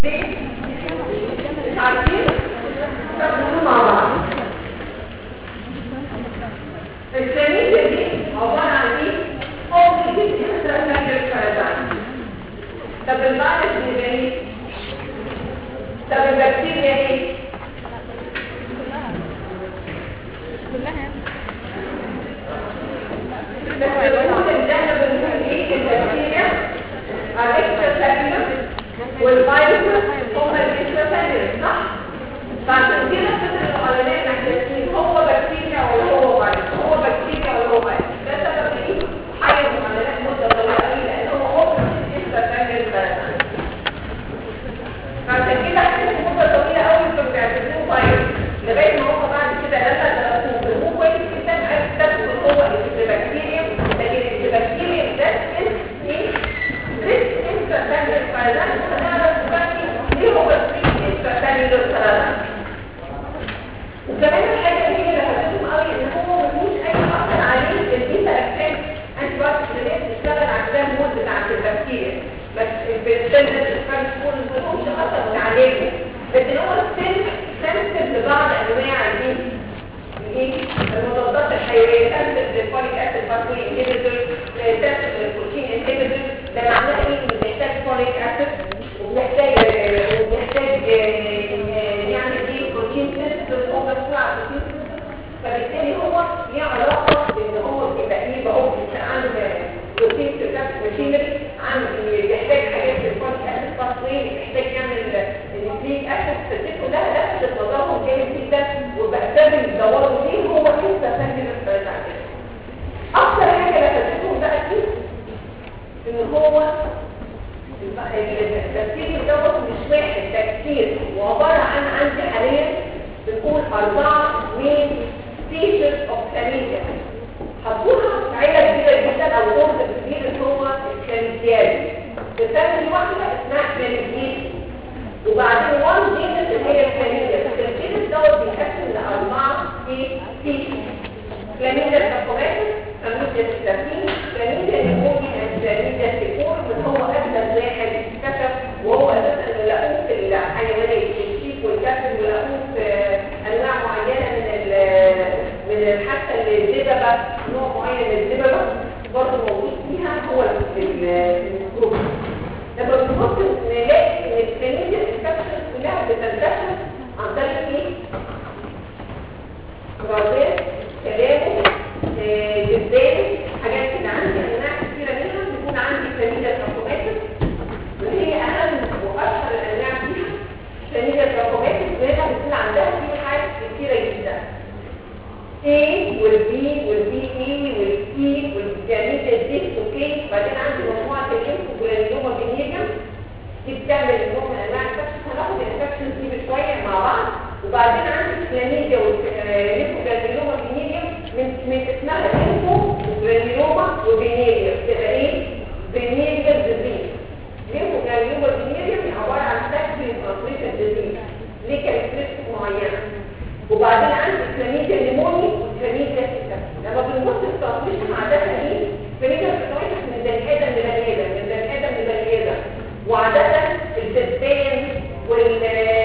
مش عارفين تاخدوا مع بعض الكلامية دي عبارة عن ايه؟ اوبجكت انترناشونال بارادايم طب الفيروس دي ايه؟ طب البكتيريا ايه؟ بس بنقول ان احنا بنقول ايه البكتيريا الاكسترا سيلولر والفيروس هم الاكسترا سيلولر صح؟ فعشان كده فكرة العلماء محتاجين هو بكتيريا ولا هو فيروس هو بكتيريا ولا هو فيروس ده سبب ايه؟ حيز العلماء مدة طويلة قوي لان هو هو الاكسترا سيلولر فعشان كده حيز مدة طويلة قوي كانوا بيعتبروه فيروس لغاية ما هم بعد كده لما درسوه هو كويس جدا عرف تدخل هو البكتيريا لكن البكتيريا ده اسم ايه؟ ريسك انترسيلولر فعشان هنعرف دلوقتي ايه هو الريسك انترسيلولر فعشان وكمان الحاجة اللي هي اللي هتفهم قوي ان هو مفيش اي اثر عليه البيتا اكتاف انتي بايوتكس اللي هي بتشتغل على الجرام مود بتاعت البكتيريا بس البنسلين الفرنش كل ملهمش اثر عليه لكن هو ستيل سنسيتيف لبعض انواع الايه الايه المضادات الحيويه سنسيتيف للفوليك اسيد باثوي انهبيتور سنسيتيف للبروتين انهبيتور ده معناه ايه انه بيحتاج فوليك اسيد وبيحتاج وبيحتاج يعني ايه بروتين سنسيتيف اوفر بسرعه بروتين فبالتالي هو ليه علاقه بان هو بيبقى ايه بقول عن بروتين سيركت ماشينري عن بيحتاج حاجات في الفوليك اسيد باثوي بيحتاج يعمل النيوكليك اسيد فدي كلها نفس التظاهر جامد جدا وبعتبر الدوار ليه هو لسه سنجل الفرزع اكتر حاجه لفتتهم بقى فيه ان هو التفكير دوت مش واحد تفكير وعباره عن عندي حاليا بنقول اربعه من سبيشيز اوف كلاميديا حطوها عيله كبيره جدا او دور كبير اللي هو الكلاميديازي بتسمي واحده اسمها كلاميديازي وبعدين وان جينس اللي هي الكلاميديا الجينس دوت بيتقسم لاربعه ايه سبيشيز كلاميديا تراكوماتيس كلاميديا ستافين كلاميديا نيموني كلاميديا سيكور من هو اجدد واحد اكتشف وهو اساسا اللي لقوه في الحيوانات الشيك والكسل ولقوه في انواع معينه من ال من حتى الدببه نوع معين من الدببه برضه موجود فيها هو الميكروب لما بنبص نلاقي ان الكلاميديا الانفكشن كلها بتنتشر عن طريق ايه؟ رابط كلامه جدان حاجات كده عندي انواع كثيره منها بيكون عندي كلاميديا تراكوماتيس وهي اهم واشهر الانواع فيها كلاميديا تراكوماتيس وهنا بيكون عندها في حاجات كثيره جدا A والبي والبي اي والسي والكلاميديا دي اوكي بعدين عندي مجموعه الانفوجرانيوما فينيريوم دي بتعمل نوع من انواع الانفكشن هناخد الانفكشن دي بشويه مع بعض وبعدين عندي كلاميديا والانفوجرانيوما فينيريوم من من اسمها انفو جرانيوما وفينيريوم تبقى ايه فينيريوم ديزيز انفو جرانيوما فينيريوم عباره عن سكشن ترانسميشن ديزيز ليه كاركترستيك معينه وبعدين عندي كلاميديا نيموني وكلاميديا سيكاسي لما بنبص الترانسميشن عاده ايه كلاميديا بتتوجه من بني ادم لبني ادم من بني ادم لبني ادم وعاده الدبان وال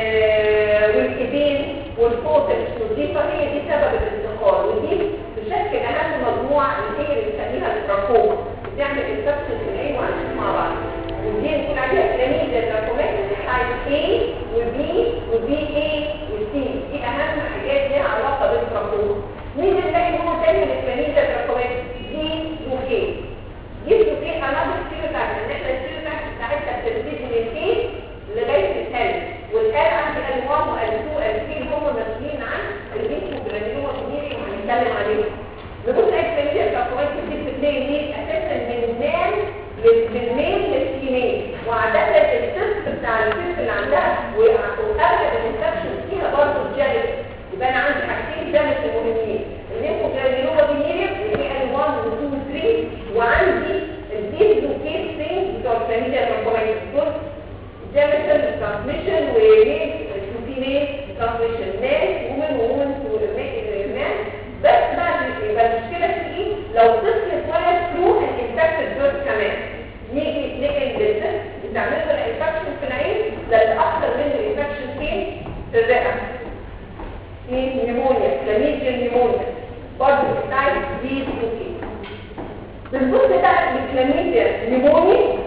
والكبين والفوت النظيفه هي دي سبب الانتقال ودي بشكل اهم مجموعه اللي هي اللي بنسميها التراكوما بتعمل انفكشن في العين وهنشوف مع بعض ودي نقول عليها كلاميديا تراكوماتيس حاجه A وبي وبي A وسي دي اهم حاجات ليها علاقه بالتراكوما مين اللي نلاقي نوع تاني من الكلاميديا تراكوماتيس دي وكي دي وكي انا بصير بتاعت ان احنا السير بتاعتها بتبتدي من الكي لغايه الال والال عندي ال1 وال2 وال3 اللي هم مسؤولين عن البيت والجرانيوما الكبير وهنتكلم عليهم نبص على الكلاميديا تراكوماتيس دي بتلاقي مين اساسا من المان للميل للفيميل وعادة السيست بتاع السيست اللي عندها واغلب الانفكشن فيها برضه الجانب يبقى انا عندي حاجتين جانب المهمين الليمفوجرانيوما فينيريوم اللي هي ال 1 و 2 و 3 وعندي الديسلوكيت ستين بتوع الكلاميديا تراكوماتيس دول جانب ترانسميشن وميل فيميل ترانسميشن مان ومن ومن مان بس بقى يبقى المشكله في ايه لو طفل اتولد ثرو الانفكتد بيرث كمان نيجي نيجي للست بتعمل له الانفكشن في العين ده الاكثر حصل منه انفكشن فين في الرئه في نيمونيا كلاميديا نيمونيا برضه التايب دي اوكي بالنسبه بقى للكلاميديا نيمونيا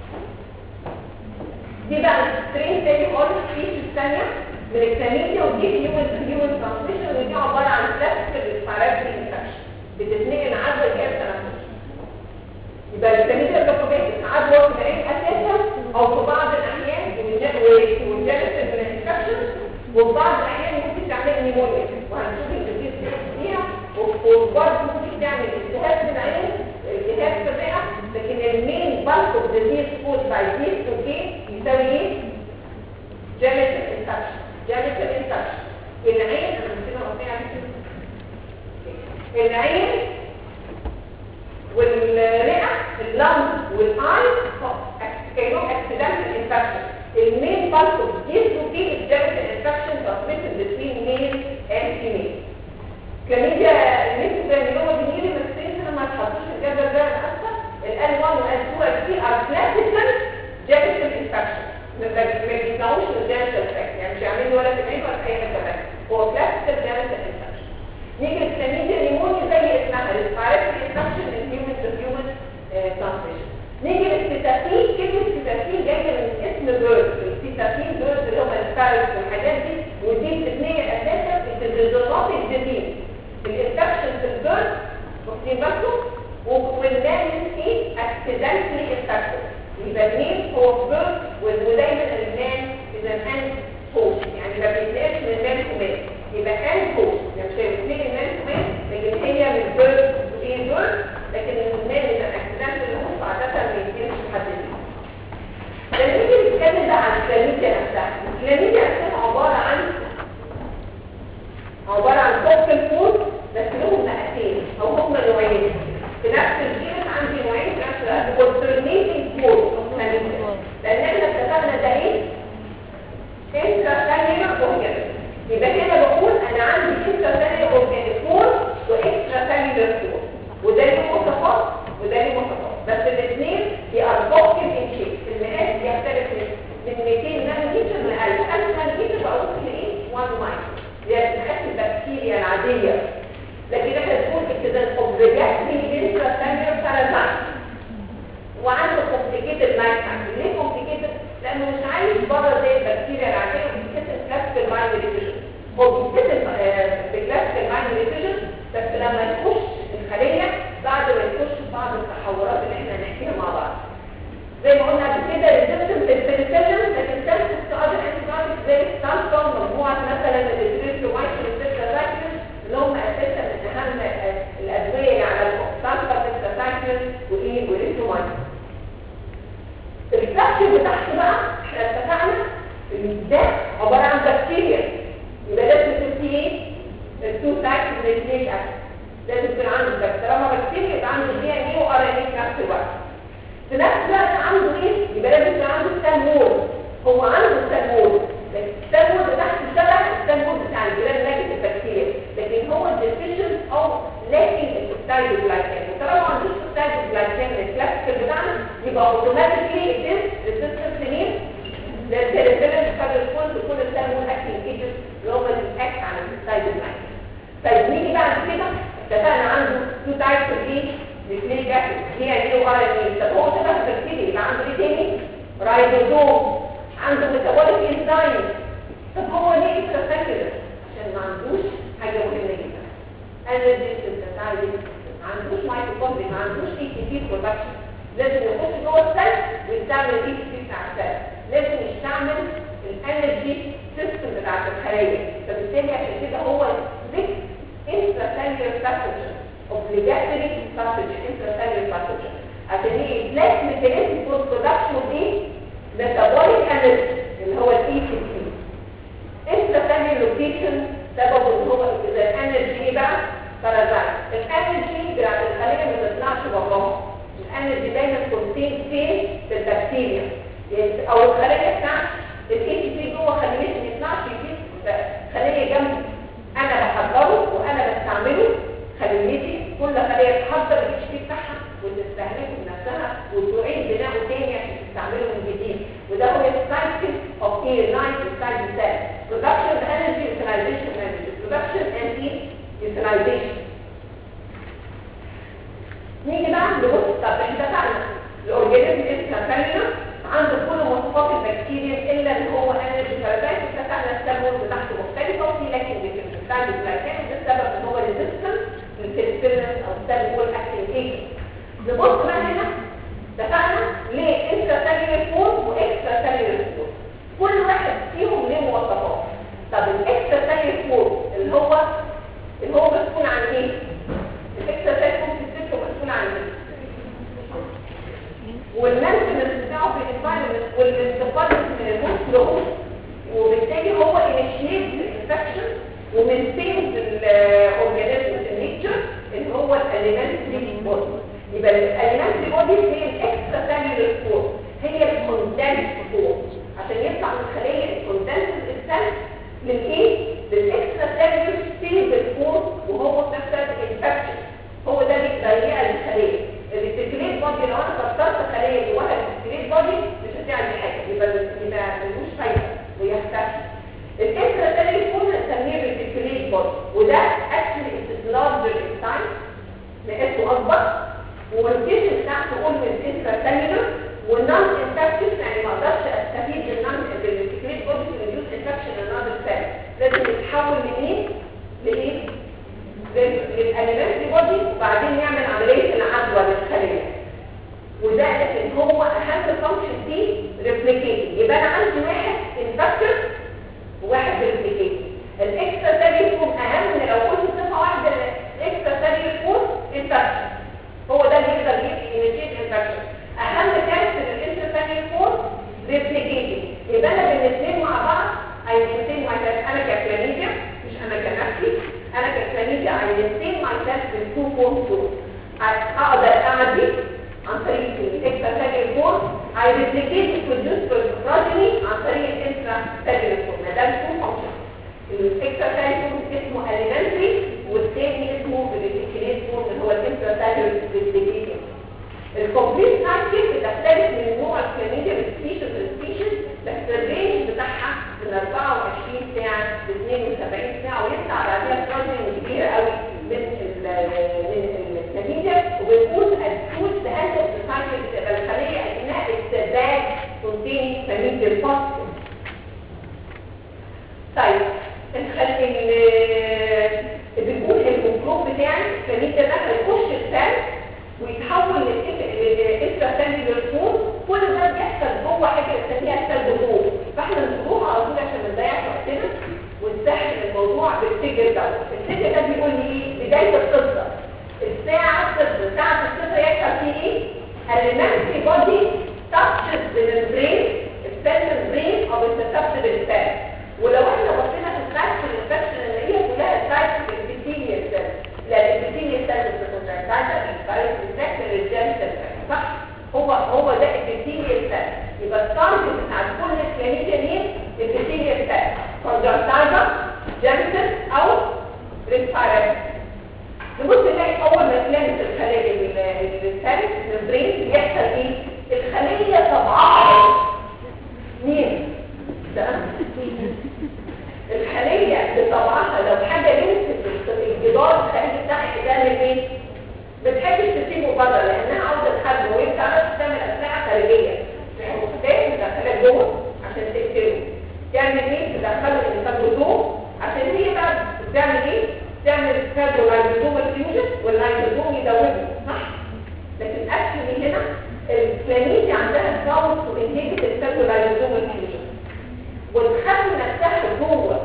دي بقى سترين تاني خالص في الثانيه من الكلاميديا ودي هيومن هيومن ترانسميشن ودي عباره عن كلاسيكال ريسبيراتوري انفكشن بتتنقل عدوى الجهاز التنفسي يبقى الكلاميديا الرقبيه عدوى في العين اساسا او في بعض الاحيان والجلسه من الانفكشن وفي بعض الاحيان ممكن تعمل نيمونيا وهنشوف الجديد فيها وبرضه ممكن تعمل التهاب في العين التهاب في الرئه لكن المين بالك اوف ديزيز كوز باي ديز اوكي يساوي ايه؟ جينيتال انفكشن جينيتال انفكشن العين انا مش كده قلت العين والرئه اللنج والاي كانوا اكسيدنتال انفكشن المين بالك اوف ديز اوكي الجينيتال انفكشن transmitted between male and female كلاميديا النسبة جرانيوما بنيلي مكسين هنا ما تحطوش الجدول ده انا اسفه الان 1 والان 2 والان 3 are classical genital infection ما بيسمعوش الجينيتال فاكت يعني مش هيعملوا ولا تمام ولا اي حاجه تانيه هو classical genital infection نيجي الكلاميديا نيمونيا زي اسمها respiratory infection in human to human transmission نيجي للستاتين كلمة ستاتين جاية من اسم بيرد الستاتين بيرد اللي هم الستارز والحاجات دي ودي بتتنقل اساسا في الديزولات الجديد الانفكشن في البيرد واخدين بالكم والمان ايه اكسيدنتلي انفكشن يبقى المين هو بيرد ودايما المان اذا ان هوش يعني ما بيتنقلش من مان كمان يبقى ان هوش يعني مش هيتنقل مان كمان لكن هي من بيرد وايه بيرد لكن المان اذا اكسيدنتلي هوش عاده ما يتنقلش لحد لما نيجي نتكلم بقى عن الكلاميديا نفسها الكلاميديا نفسها عباره عن عباره عن فوكال فود بس لهم مقاسين او هم نوعين في نفس الجيل عندي نوعين في نفس الوقت alternating فود لان احنا اتفقنا ده ايه؟ انترا ثانيه اورجانيك يبقى هنا بقول انا عندي انترا ثانيه اورجانيك فود واكسترا ثانيه فود وده له مواصفات وده له مواصفات بس الاثنين بيأربوكتيف ان شيب المقاس بيختلف من 200 نانومتر ل 1000 1000 نانومتر بقى ممكن ايه 1 مايكرو اللي هي بتحس البكتيريا العاديه لكن احنا بنقول كده اوبجكتلي انترا ثانيه بارازايت وعنده كومبليكيتد لايف سايكل ليه كومبليكيتد لانه مش عايش بره زي البكتيريا العاديه وبيتكتب كلاسيكال مايند ديفيجن هو بيتكتب بكلاسيكال مايند ديفيجن بس لما يخش الخليه بعد ما يخش بعض التحورات اللي احنا هنحكيها مع بعض زي ما قلنا قبل كده ريزيستنت للبنسلين لكن سيرفس تو اذر انتيبيوتكس زي السالفون مجموعه مثلا الريترومايسين والتتراسايكلين اللي هم اساسا من اهم الادويه اللي على السالفون والتتراسايكلين وايه والريترومايسين الفلاكشن بتاعته بقى احنا اتفقنا ان ده عباره عن بكتيريا يبقى لازم تكون ايه التو تايبس من الاثنين لازم يكون عنده بكتيريا بكتيريا يبقى عنده دي ان اي وار ان اي في نفس الوقت في نفس الوقت عنده ايه يبقى لازم يكون عنده سامول هو عنده سامول لكن السامول ده تحت شبه السامول بتاع الجيران ناجت البكتيريا لكن هو ديفيشن او لاكين البيبتايد جلايكان وطالما ما عندوش بيبتايد جلايكان الكلاسيكال بتاعنا يبقى اوتوماتيكلي اتس ريسيستنت لمين؟ للتريبيلنس فالريسبونس لكل السامول اكتنج ايجنت اللي هم الاكت على البيبتايد جلايكان طيب نيجي بعد كده اتفقنا عنده تو تايبس اوف ايه؟ الاثنين جاسد هي ايه وار ان ايه طب هو شبه البكتيريا يبقى عنده ايه تاني؟ رايبوزوم عنده ميتابوليك انزايم طب هو ليه انتراسيلولر؟ عشان ما عندوش حاجه مهمه جدا انرجي سنتايز ما عندوش مايتوكوندريا ما عندوش اي تي بي برودكشن لازم يخش جوه السيل ويستعمل الاي تي بي بتاع السيل لازم يستعمل الانرجي سيستم بتاعت الخلايا فبالتالي عشان كده هو ذيك intracellular pathogen obligatory pathogen intracellular pathogen عشان ايه بلاك ميكانيزم فور برودكشن دي metabolic energy اللي هو الاي تي بي intracellular location سببه ان هو اذا الانرجي ايه بقى بارازايت الانرجي بتاعت الخليه ما بتطلعش براها الانرجي دايما كونتين فين في البكتيريا او الخليه بتاعت الاي تي بي جوه خليته ما يطلعش يفيد خليه جنبه انا بحضره وانا بستعمله خليتي كل خليه تحضر الاتش بي بتاعها وتستهلكه بنفسها وتعيد بناؤه تاني عشان تستعمله من جديد وده هو السايكل اوف ايه النايت والسايد سيل برودكشن انرجي يوتيلايزيشن انرجي برودكشن اند ايه يوتيلايزيشن نيجي بقى نبص طب احنا اتفقنا الاورجانيزم انترا عنده كل مواصفات البكتيريا الا ان هو انرجي بارازايت اتفقنا السبب بتاعته مختلفه وفي لكن بتاعت الجلايكان ده السبب ان هو ريزيستنس للبيرسبيرنس او السبب هو الاكتيف ايجنت نبص بقى هنا اتفقنا ليه انترا سيلولر فود واكسترا سيلولر فود كل واحد فيهم ليه مواصفات طب الاكسترا سيلولر فود اللي هو اللي هو مسؤول عن ايه الاكسترا سيلولر فود في السيستم مسؤول عن ايه والمانتنس بتاعه في الانفايرمنت والانتقال من الهوست لهوست وبالتالي هو انيشيت الانفكشن ومنتين الاورجانيزم النيتشر اللي هو الاليمنتري بودي يبقى الاليمنتري بودي هي الاكسترا سيلولر فور هي الكوندنس فور عشان يطلع من الخليه الكوندنس السيل للايه للاكسترا سيلولر ستيبل فور وهو في نفس الوقت انفكشن هو ده اللي بيضيع الخليه الاستيكليت بودي لو انا كسرت خليه جواها الاستيكليت بودي مش هتعمل حاجه يبقى يبقى ملوش فايده ويختفي الكسره ده يكون هنسميه الاستيكليت بودي وده اكشلي استثلارج الانساين مقاسه اكبر والكيشن بتاعته قول من انترا سيلولر والنون انفكشن يعني ما اقدرش استفيد من النون الاستيكليت بودي في ريديوس انفكشن النون سيل لازم يتحول منين لايه للاليمنتري بودي وبعدين نعمل عمليه العدوى للخليه وده لكن هو اهم فانكشن فيه ريبليكيتنج يبقى انا عندي واحد انفكتر وواحد ريبليكيتنج الاكسترا سيلولر يكون اهم من لو قلت صفه واحده الاكسترا سيلولر يكون انفكشن هو ده اللي يقدر ينشيت انفكشن اهم كارثه الاكسترا سيلولر يكون ريبليكيتنج يبقى انا بالاثنين مع بعض اي الاثنين مع انا ككلاميديا مش انا كنفسي انا ككلاميديا عينتين مع سيلف بالتو فورم دول اقدر اعدي عن طريق الاكسترا سيلولر فورم اي ريبليكيت بروديوس بروتيني عن طريق الانترا سيلولر فورم ده التو فانكشن الاكسترا سيلولر فورم اسمه اليمنتري والثاني اسمه ريبليكيت فورم اللي هو الانترا سيلولر ريبليكيت الكومبليت سايكل بتختلف من نوع الكلاميديا من سبيشيز لسبيشيز بس الرينج بتاعها من 24 ساعه ل 72 ساعه ويطلع بعدها بروتين كبير قوي من من الكلاميديا وبنقول الفوز بهذا السايكل بتبقى الخليه اثناء استبدال كونتين كلاميديا الفصل طيب بنقول الميكروب بتاعي الكلاميديا ده هيخش السيل ويتحول للانتراسيلولر فود كل ده بيحصل جوه حاجه بنسميها السيل دخول فاحنا بنروح على طول عشان ما نضيعش وقتنا ونسهل الموضوع بالفيجر ده الفيجر ده بيقول لي ايه بدايه القصه الساعه صفر ساعه الصفر يحصل فيه ايه elementary body touches the membrane السيل membrane او التسبب السيل ولو احنا بصينا في السايت الانفكشن نلاقيها كلها سايت الابيثيليال سيل لا الابيثيليال سيل بتكون سايت الفايت بتاعت الرجال صح هو هو ده الابيثيليال سيل يبقى التارجت بتاع كل الكلاميديا مين الابيثيليال سيل كونجكتيفا جانسن او ريسبيراتوري نبص نلاقي اول ما تلامس الخلايا السيل البرين بيحصل ايه الخليه طبعها مين ده الخليه بطبعها لو حاجه لمست الجدار الخارجي بتاعها تعمل ايه ما بتحبش تسيبه بره لانها عاوزه تحاربه وهي بتعرف تعمل اسلحه خارجيه محتاج تدخلها جوه عشان تقتله تعمل ايه تدخله الانسان جوه عشان هي بقى بتعمل ايه تعمل كاربو لايزوم فيوجن واللايزوم يدوبه صح لكن اكشلي هنا الكلاميديا عندها باور تو انهبت الكاربو لايزوم فيوجن وتخلي نفسها جوه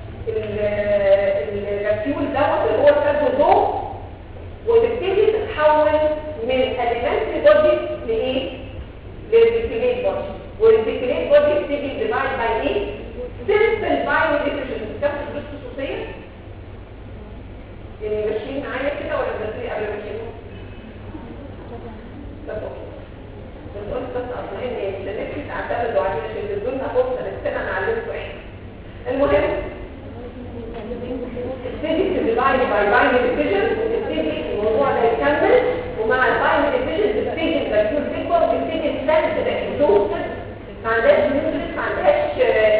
الرسيول دوت اللي هو الكاربوزوم وتبتدي تتحول من اليمنتري بودي لايه؟ للريتيكوليت بودي والريتيكوليت بودي بتيجي ديفايد باي ايه؟ سيمبل بايو ديفيشن بتاخد فلوس خصوصيه يعني ماشيين معايا كده ولا بنسي قبل ما ماشيين؟ بس اوكي بس قلت بس اطمئن يعني مش هنفسي تعتمدوا علينا عشان تدوا لنا فرصه نفسنا نعلمكم احنا المهم تبتدي تديفايد باي باينري ديفيجن وتبتدي الموضوع ده يكمل ومع الباينري ديفيجن تبتدي الفاكيول تكبر وتبتدي السيل تبقى اكزوستد ما عندهاش نيوترينت ما عندهاش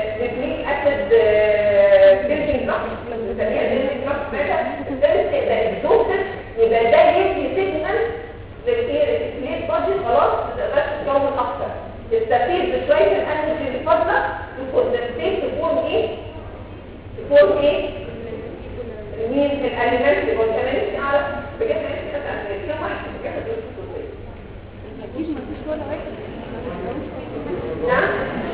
بيلدينج بلوك بنسميها بيلدينج بلوك الثالث يبقى اكزوستد يبقى ده يدي سيجنال للايه بادي خلاص ما تقدرش تكون اكتر تستفيد بشويه الانرجي الفاضله تكوندنسيت تكون ايه تكون ايه مين الاليمنت والكمان نفسي اعرف بجد نفسي اسال كم واحد بجد دول اكيد مفيش ولا واحد نعم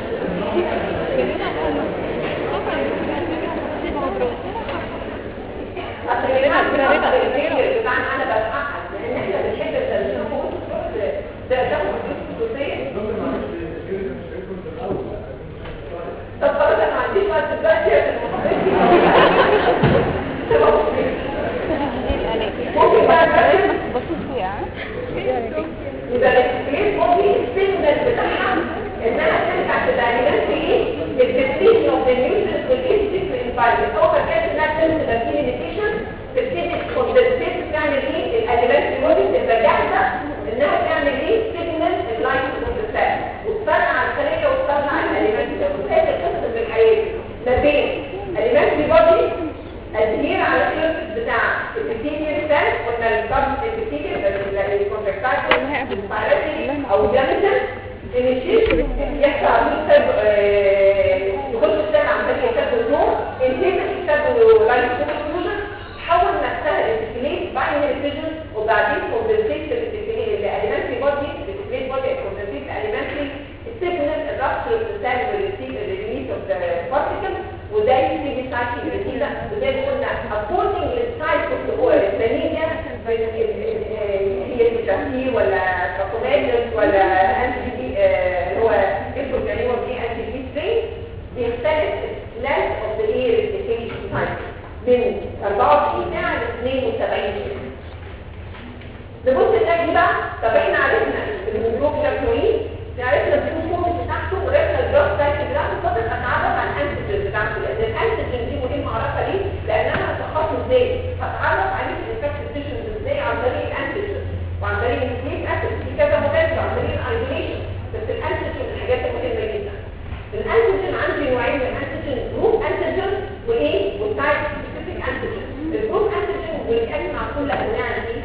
اصل يا جماعه الفكر الفكر بتاعنا انا بتعقد لان احنا بنحب الترجمه فوق ده ده خصوصيه طب خلاص انا ما عنديش وقت دلوقتي ممكن بقى نركز بصوا فيها يبقى الاكسبريس بودي السيجنال بتاعها انها ترجع تبقى في ايه الديفينيشن اوف ذا نيوترينز والايستيك انفايرمنت اول ما كانت انها تبقى في ليميتيشن تبتدي تكوندنسيت تعمل ايه الاليمنت بودي تبقى جاهزه انها تعمل ايه سيجنال اللايت اوف ذا سيل وتصنع الخليه وتصنع الاليمنت ده وهي القصه في الحياه ما بين الاليمنت بودي التغيير على السيرفس بتاع الابيثيليال سيل قلنا الكارب الابيثيليال الكونتراكتايل السبايراتي او جاميتال انيشيشن يحصل عمليه سب يخش السيل عن طريق سب النور انتهت سب لايف فيوجن تحول نفسها لابيثيليت باينري فيجن وبعدين كوندنسيت الاليمنتري بودي الابيثيليت بودي كوندنسيت الاليمنتري السيجنال الرابتشر بتاع الريليس اوف ذا بارتيكل وده يجي سايكل جديدة وزي ما قلنا according للسايت اوف هو الثانية هي التفكير ولا تراكوماتس ولا انتي بي هو اسمه الجنوب دي انتي بي 3 بيختلف اللاس اوف ذا اير ريبليكيشن سايكل من 24 ساعة ل 72 ساعة نبص نلاقي بقى طب احنا عرفنا الهيموجلوب شكله ايه عرفنا الهيموجلوب بتاعته وعرفنا الجراف سايكل بتاعته فاضل اتعرف على الانتيجين بتاعته لان الانتيجين دي مهم اعرفها ليه لان انا هشخصه ازاي هتعرف عليه الانفكتد تيشنز ازاي عن طريق الانتيجين وعن طريق النيوكليك اسيد في كذا موديل عن طريق الايزوليشن بس الانتيجين من الحاجات المهمه جدا الانتيجين عندي نوعين من الانتيجين جروب انتيجين وايه والتايب سبيسيفيك انتيجين الجروب انتيجين بيتكلم عن كل انواع الايه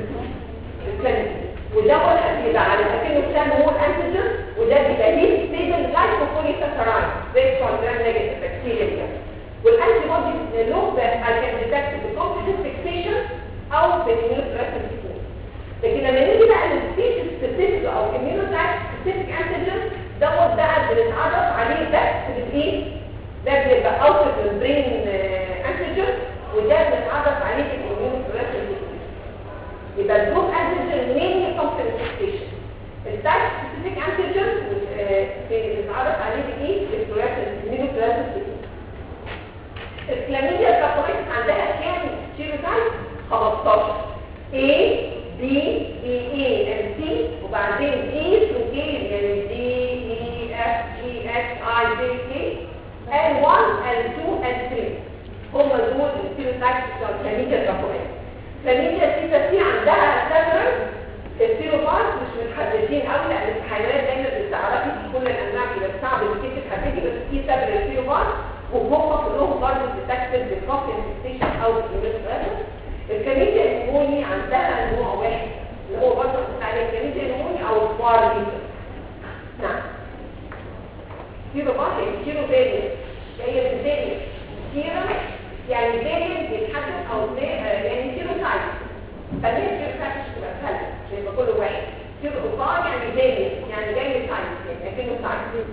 الكلمه وده قلنا بيبقى على اكنه كان هو الانتيجين وده بيبقى ليه ستيبل لايكوبولي ساكرايد زي الجرام نيجاتيف بكتيريا والانتي بودي له عشان ديتكت بالكومبلكس فيكسيشن او بالنيوتريشن لكن لما نيجي بقى للسبيشيز سبيسيفيك او اميونوتايب سبيسيفيك انتيجين دوت بقى بنتعرف عليه بس بالايه ده بيبقى اوتر ممبرين انتيجين وده بنتعرف عليه بالاميونوتريشن يبقى الجروب انتيجين مين كومبلكس فيكسيشن التايب سبيسيفيك انتيجين بنتعرف عليه بايه بالفلوريسنس الميونوفلوريسنس الكلاميديا الكابولايتس عندها كام سيروتايب 15 A B E A and C وبعدين E to K يعني D E F G H I J K L1 L2 L3 هم دول السيروتايبس بتوع الكلاميديا الكابولايتس الكلاميديا السيتا سي عندها سيرفر السيروبات مش متحددين قوي لان الحيوانات دايما بتعرفي في كل الانواع بيبقى صعب انك انت تحددي بس في سبب السيروبات وهم كلهم برضه بتكتب بالكوفي ستيشن او بالميثودولوجي الكميديا النموني عندها نوع واحد اللي هو برضه بتاع الكميديا النموني او الفوار نعم سيروبات يعني سيرو فيرينت هي بالفيرينت سيرو يعني فيرينت بيتحدد او يعني سيرو تايب فليه سيرو تايب مش تبقى سهله يبقى كل واحد سيرو فار يعني فيرينت يعني جاي تايب يعني كأنه تايب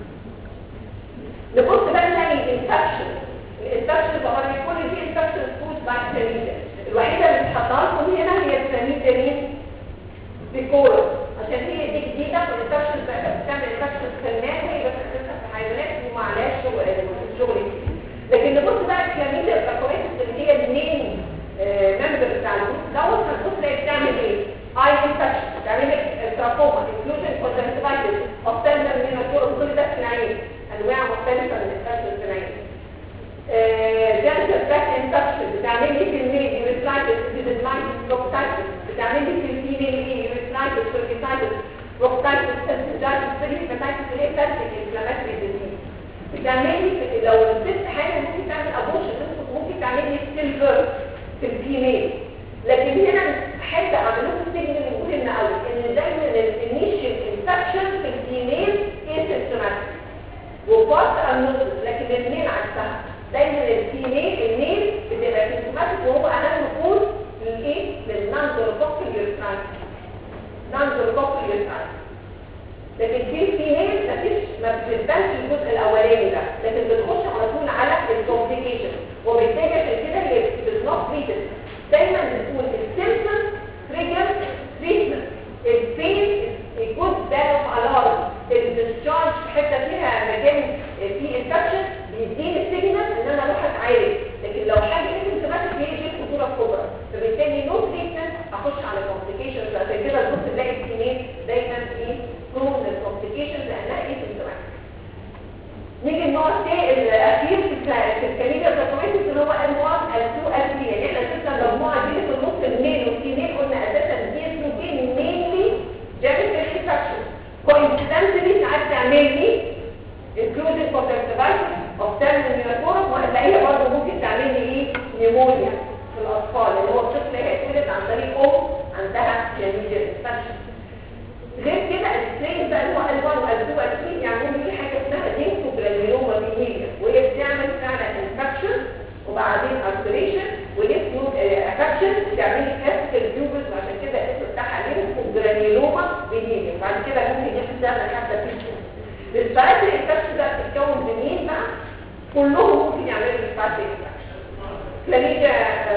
نبص بقى نلاقي الانفكشن الانفكشن طبعا كل دي انفكشن فود بعد كلاميديا الوحيده اللي اتحطها لكم هنا هي الكلاميديا مين بيكورس عشان هي دي جديده والانفكشن بتعمل انفكشن سلمان وهي بس اساسا في حيوانات وما عليهاش شغل شغل لكن نبص بقى الكلاميديا الباكوريتس اللي هي المين ممبر بتاع الجروب دوت هتبص تلاقي بتعمل ايه؟ اي انفكشن بتعمل لك تراكوما انكلوجن كونجكتيفايتس اوبتالمال مينوتور كل ده في العين انواع مختلفه من الانفكشن في العين جانسر باك انفكشن بتعمل لي في الميل يوريثرايتس ديزمايتس بروكتايتس بتعمل لي في الفيميل ايه يوريثرايتس بروكتايتس بروكتايتس سنسيتايتس سيريس بتاعتس اللي هي بلاستيك انفلاماتري ديزيز بتعمل لي لو الست حامل دايما الفيميل الميل بتبقى سيمتوماتيك وهو اهم كود للايه للنانزولوكوكل يوترايتس نانزولوكوكل يوترايتس لكن في الفيميل مفيش ما بتبانش الجزء الاولاني ده لكن بتخش على طول على الكومبليكيشن وبالتالي عشان كده هي بتنوت تريتد دايما بتقول السيمبتوم تريجر تريتمنت البين الجود بالانس الارم الديسشارج حته فيها مكان فيه انفكشن بيديني السيجنال ان انا اروح اتعالج لكن لو حاجه سيمبتوماتيك هي دي الخطوره الكبرى فبالتالي نو تريتمنت اخش على كومبليكيشنز عشان كده البص تلاقي السنين دايما ايه برون للكومبليكيشنز لانها ايه سيمبتوماتيك نيجي النوع الثاني الاخير في الك- في الكلينيكال بيرفورمانس اللي هو انواع ال2 ال3 يعني احنا شفنا المجموعه دي في النص الميل والفيميل قلنا اساسا دي اسمه دي مينلي جابت انفكشن كوينسيدنتلي ساعات تعمل لي انكلوجن كونتراكتيفايتس اوف تيرمينال نيوروفورم وهتلاقيها برضه ممكن تعمل لي ايه نيمونيا في الاطفال اللي هو الطفل هيتولد عن طريق ام عندها جليد انفكشن غير كده السترين بقى اللي هو الوان والدو والتين يعملوا لي حاجه اسمها دينكو جرانيوما فينيليا وهي بتعمل فعلا انفكشن وبعدين التريشن وليفت افكشن بتعمل لي كاسكل تيوبس وعشان كده الاسم بتاعها دينكو جرانيوما فينيليا وبعد كده ممكن يحصل تعمل حتى فيشن الساعات الانفكشن ده بتتكون من بقى كلهم ممكن يعملوا الساعات الانفكشن كلاميديا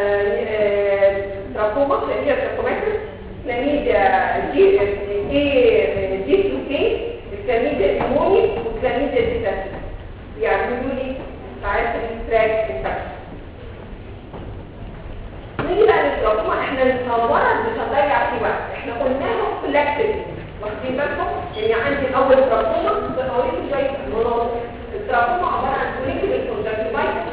تراكوما كلاميديا تراكوماتيس كلاميديا جي اي جي 2 كي الكلاميديا نيموني والكلاميديا ديتاسيس يعملوا لي ساعات التراك انفكشن نيجي بقى للتراكوما احنا المرض مش هنضيع فيه وقت احنا قلناهم كولكتيف واخدين بالكم يعني عندي الاول تراكوما بقولكم شويه مناطق التراكوما عباره عن كوليكتيف كونجكتيفايتس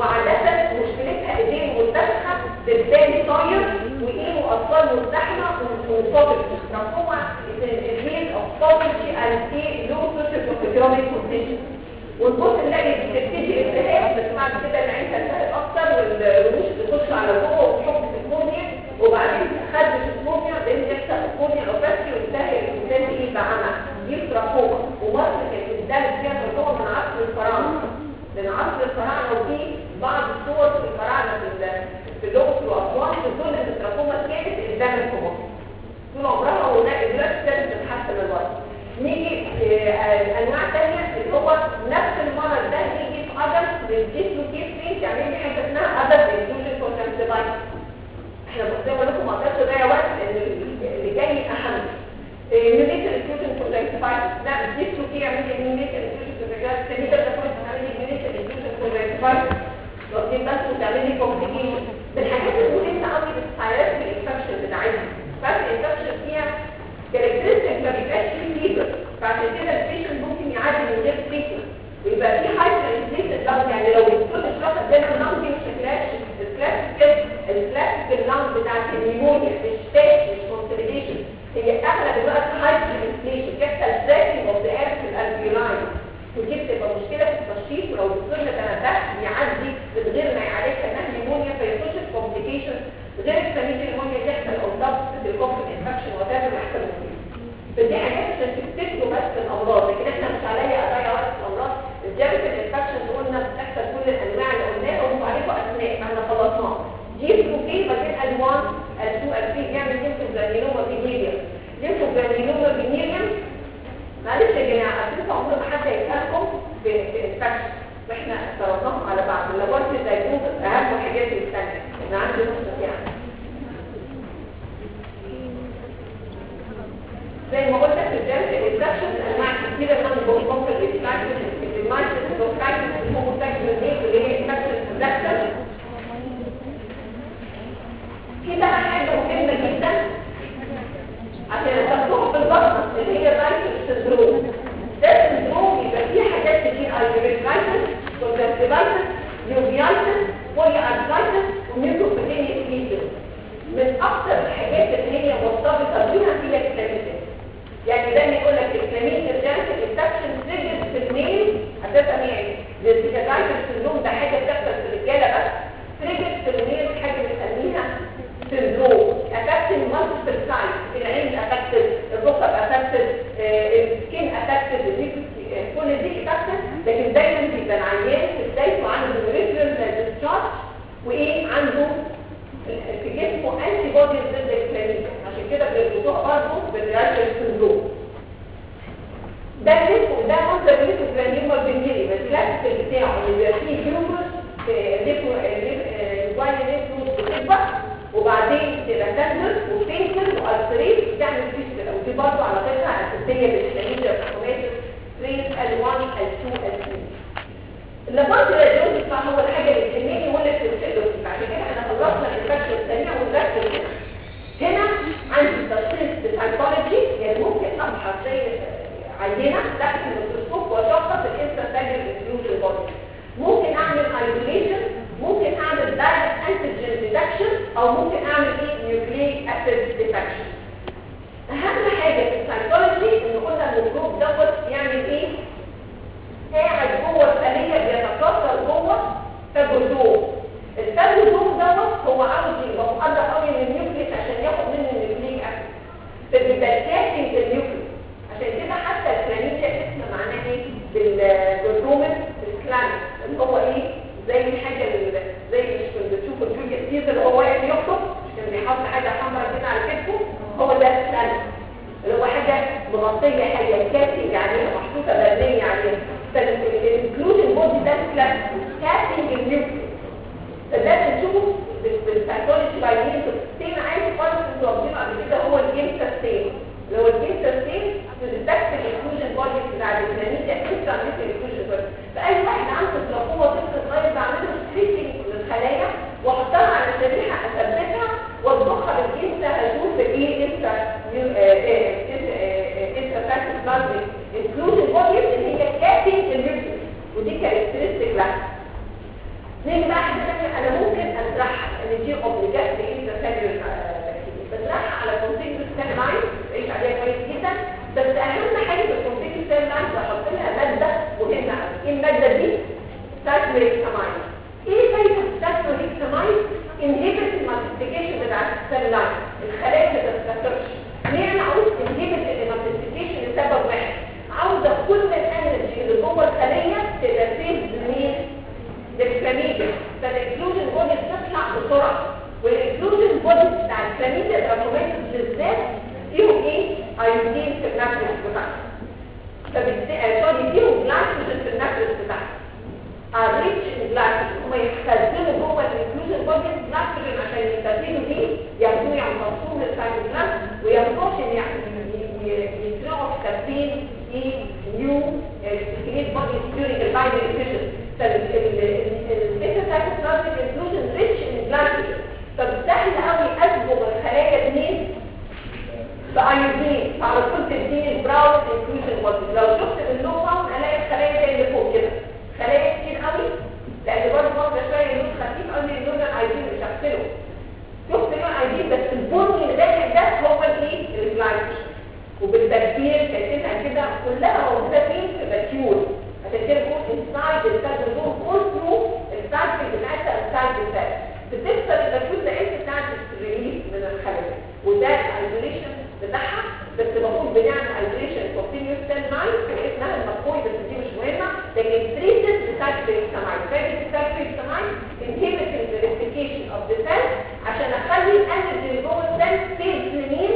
وعادة مشكلتها ايدين متسخة بالتالي طاير وايه واطفال مزدحمة ومصابر تراكوما الريل اوف poverty and a low socio-economic condition ونبص نلاقي بتبتدي التهاب بس بعد كده العين تلتهب اكتر والرموش بتخش على جوه وتحط سيكمونيا وبعدين خد سيكمونيا لان يحصل سيكمونيا اوباسي وينتهي الانسان ايه بعمى دي تراكوما ومصر كانت بتدرس فيها تراكوما من عصر الفراعنه من عصر الفراعنه ودي بعض الصور في الفراعنه في ال- في الاقصر واسوان بتقول ان التراكوما كانت قدام الكبار طول عمرها ودلوقتي ابتدت تتحسن الوضع نيجي آه، انواع ثانيه اللي هو نفس المرض ده يجي في عضل للجسم كيف فين تعمل لي حاجه اسمها عضل انفيوجن كونتراكتيفايتس احنا زي ما لكم ما اقدرش اضيع وقت لان اللي جاي اهم ميونيتال انفيوجن كونتراكتيفايتس لا الجسم كيف يعمل لي ميونيتال انفيوجن كونتراكتيفايتس الثاني ده تكون تعمل لي ميونيتال انفيوجن كونتراكتيفايتس واخدين بس وتعمل لي كومبليكيشن من الحاجات المهمه قوي للحالات الانفكشن بتاعتها بس الانفكشن فيها كاركترستيك ما بيبقاش فيه فيبر فعشان كده البيشنت ممكن يعدي من غير تريتمنت ويبقى في هايبر انفليتد لانج يعني لو الدكتور اشرح قدام اللانج دي مش هتلاقيش الكلاسيكال الكلاسيكال لانج بتاعت النيمونيا مش تاك مش كونسوليديشن هي اغلب الوقت هايبر انفليشن بيحصل زاكي اوف ذا اير في الالفيولاين ودي بتبقى مشكله في التشخيص ولو الدكتور ما تنبهش يعدي من غير ما يعالجها انها نيمونيا فيخش في كومبليكيشن غير السميد النيمونيا يحصل او ضغط في الكوفيد انفكشن وتعمل يحصل مشكله فدي حاجات عشان تفتكروا بس الامراض لكن احنا مش عليا اضيع وقت في الامراض الجابت الانفكشن قلنا بتحصل كل الانواع اللي قلناها وهم عليكم اسماء ما احنا خلصناها جي بروتين بعدين الوان ال2 ال3 بيعمل ليمفو جرانيلوما فينيريوم ليمفو جرانيلوما فينيريوم معلش يا جماعه عشان عمر ما حد هيسالكم في في انفكشن واحنا افترضناهم على بعض اللابورتري دايجنوز اهم حاجات الثانيه انا عندي نقطه يعني زي ما قلت في الجامعة الانفكشن انواع كتيره من البوكوكال ريفلاكشن المايسيس بروكايتس الهوموساكشن نيك اللي هي انفكشن ريفلاكشن في بقى حاجه مهمه جدا عشان تحطوها في البطن اللي هي الرايتر سندروم ده السندروم يبقى فيه حاجات كتير ايريفلايتس كونجكتيفايتس يوفيايتس بولي ارثرايتس وميكروبيتينيس ليجن من اكثر الحاجات اللي هي مرتبطه بيها هي الكلاميديا يعني دايما يقول لك الكلاميديا جانت الانفكشن تريجر في الميل اساسا يعني السيكاتايتس سندروم ده حاجه بتحصل في الرجاله بس تريجر في الميل حاجه بنسميها سندروم افكتد مالتيبل سايت العين افكتد الركب افكتد السكين افكتد كل دي افكتد لكن دايما بيبقى العيان في بدايته عنده بيبقى فيه جلوكوز الجواين نيفروز بتكبر وبعدين تبقى تندر وفينكر والتريت بتعمل فيستر ودي برضه على فكره اساسيه بالشهيده الكوميتر تريت ال1 ال2 ال3 اللابوراتوري راديولوجي فهو الحاجه اللي تهمني واللي بتوصله بعد كده احنا خلصنا الانفكشن السريع ونركز هنا هنا عندي تشخيص بالسايكولوجي يعني ممكن ابحث زي عينه تحت الميكروسكوب واشخص الانترسيلولر انفيوجن بودي ممكن اعمل ايزوليشن ممكن اعمل دايركت انتيجين ديتكشن او ممكن اعمل ايه نيوكليك اسيد ديتكشن اهم حاجه في السايكولوجي ان قلنا الميكروب دوت يعمل ايه قاعد جوه الخليه بيتكاثر جوه فاجوزوم الفاجوزوم دوت هو عاوز يبقى مقدر قوي من النيوكليس عشان ياخد منه النيوكليك اسيد فبيبقى كاتنج النيوكليس عشان كده حتى الكلاميديا اسم معناه ايه بالجلومين الكلام اللي هو ايه زي الحاجه اللي زي مش كنت بتشوفوا الجوليا كتير اللي هو واقف يخطب كان بيحط حاجه حمراء كده على كتفه هو ده الكلام اللي هو حاجه مغطيه حاجه كاتنج عليها محطوطه مبنيه عليها فالانكلوجن بودي ده الكلام كاتنج النيوكليس فده بنشوفه بالسايكولوجي باينين ستين عايز خالص انتوا واخدينه قبل كده هو الجيم ستين اللي هو الجيم ستين تدتكت الانكلوجن بودي بتاع الكلاميديا انت عملت الانكلوجن بودي فاي واحد عنده تراكومه طفل صغير بعمله سكريبنج للخلايا واحطها على الشريحه اثبتها واطبخها بالجيم ده هشوف ايه انت انت فاكر بلازميك انكلوجن بودي اللي هي كاتنج النيوكليس ودي كاركترستيك لها نيجي بقى حاجه ثانيه انا ممكن ازرعها ان دي اوبليجات انت سيلولر بزرعها على كونتينوس سيل لاين ايش عليها كويس جدا بس اهم حاجه في الكونتينوس سيل لاين بحط لها ماده مهمه قوي ايه الماده دي سايكلوهيكساماين ايه فايده السايكلوهيكساماين انهبت المالتيبيكيشن بتاع السيل لاين الخلايا ما تتكسرش ليه انا عاوز انهبت المالتيبيكيشن لسبب واحد عاوزه كل الانرجي اللي جوه الخليه تبقى سيف لمين للكلاميديا فالإكلوجن بودي بتطلع بسرعة والإكلوجن بودي بتاع الكلاميديا الأوتوماتيك بالذات فيهم إيه؟ أيودين في النفس بتاعها فبالتالي سوري فيهم جلايكوجين في النفس بتاعها الريتش جلايكوجين هم يستخدموا جوه الإكلوجن بودي جلايكوجين عشان يستخدموا دي ياخدوه يمتصوه للسايتوبلازم وياخدوه عشان يزرعوا في كابين ايه نيو سكريت بودي during الباينري فيشن فالانترسايتوبلازميك انكلوجن ريتش ان جلايكوجين فبسهل قوي اصبغ الخلايا منين بايودين فعلى طول تديني البراون انكلوجن بودي لو شفت اللوحه هلاقي الخلايا زي اللي فوق كده خلايا كتير قوي لان برضه واخده شويه لون خفيف قوي اللون العايزين مش هغسله شفت لون عايزين بس البني الغامق ده هو الايه الجلايكوجين وبالتكبير شايفينها كده كلها موجوده فين في ماتيول عشان كده بقول انسايد السيل دول كل ثرو السايكل بتاعتها السايكل بتاعتها بتكسر الماتيول ده انت بتاعت الريليس من الخلايا وده الايزوليشن بتاعها بس بقول بنعمل ايزوليشن كونتينيوس سيل لاين اسمها المقوي بس دي مش مهمه لكن تريتد بسايكل سمايل فاكر السايكل سمايل انهبت الريبليكيشن اوف ذا سيل عشان اخلي الانرجي اللي جوه السيل سيلز لمين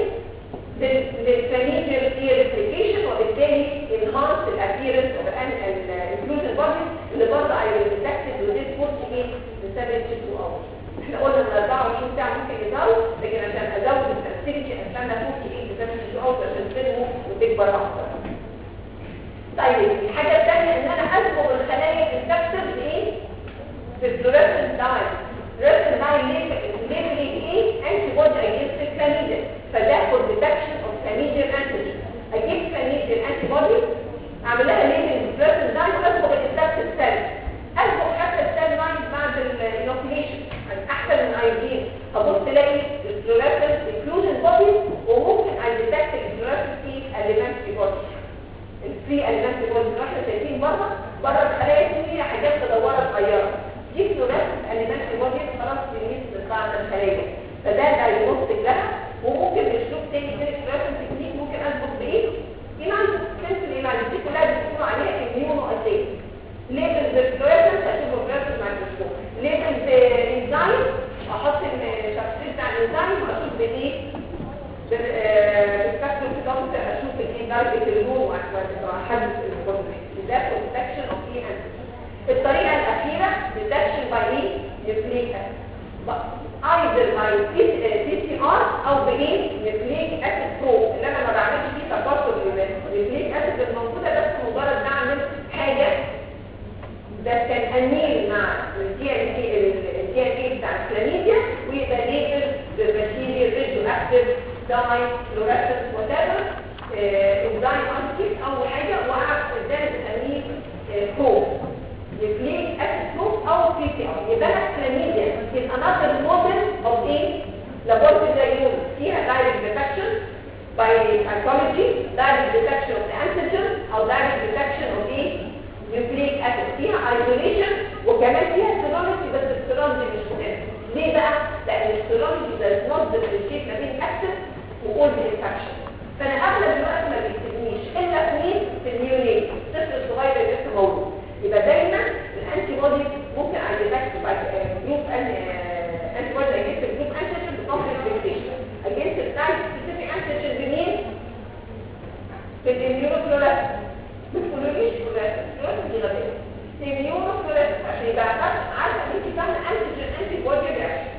للفاميليال ريبليكيشن وبالتالي enhance الابيرنس اوف الانكلوجن بودي اللي برضه هيريفلكتد ودي فورس ايه ل 72 اور احنا قلنا من 24 ساعه ممكن يزود لكن عشان ازود الاكتيفيتي استنى 48 ل 72 اور عشان تنمو وتكبر اكتر طيب الحاجه الثانيه ان انا اصبغ الخلايا تتكسر بايه؟ بالفلوريسنت داين فلوريسنت داين ليه ليه ايه؟ انتي بودي اجينست الكلاميديا فده فور ديتكشن اوف كلاميديا انتيجين اجيب كلاميديا انتي بودي اعمل لها ليبل بالفلوريسنت داين واصبغ الانتكت سيل اصبغ حتى السيل لاين بعد الانوكيليشن احسن من ايودين هبص الاقي الفلوريسنت انكلوجن بودي وممكن اديتكت الفلوريسنت في اليمنتري بودي الفري اليمنتري بودي اللي احنا شايفين بره بره الخلايا دي فيها حاجات مدوره صغيره دي فلوريسنت اليمنتري بودي خلاص بيميز من بعض الخلايا فده دايجنوستيك لها وممكن باسلوب تاني غير الفلوريسنت تكنيك ممكن اظبط بايه؟ ايمانز سنسل ايمانز دي كلها بيكونوا عليها اميونو اسيد ليبل بالفلوريسنت اشوف الفلوريسنت مايكروسكوب ليبل بالانزيم احط الشخصيه بتاع الانزيم واشوف بايه؟ بالفاكتور كده اشوف الايه درجه اللون واحدد البروتين ده بروتكشن اوف ايه الطريقه الاخيره باي سي سي ار او بايه نيوكليك اسيد بروب اللي انا ما بعملش فيه تكاثر النيوكليك اسيد الموجوده بس مجرد بعمل حاجه ده كان اميل مع الدي ان اي الدي ان اي بتاع الكلاميديا ويبقى ليبل بالماتيريال ريديو اكتيف داي فلوريسنس وات ايفر انزايم انتيك اول حاجه وقع قدام الاميل بروب nucleic acid group او PCR يبقى انا الكلاميديا is another model of a laboratory use فيها direct detection by psychology direct detection of the antigen او direct detection of a nucleic acid فيها isolation وكمان فيها serology بس السيرولوجي مش مهم ليه بقى؟ لان السيرولوجي does not differentiate ما بين acid و old infection فانا اغلب الوقت ما بيكتبنيش الا في مين؟ في النيونيت الطفل الصغير اللي لسه مولود يبقى دايما الانتي بودي ممكن ايدكت جروب انتي بودي اجنست الجروب انتيجين بكونفليكت فيكسيشن اجنست التايب سبيسيفيك انتيجين بمين؟ بالاميونوفلوريسنس ما تقولوليش فلوريسنس فلوريسنس دي غبيه اميونوفلوريسنس عشان يبقى عارفه ان انت فاهمه انتيجين انتي بودي رياكشن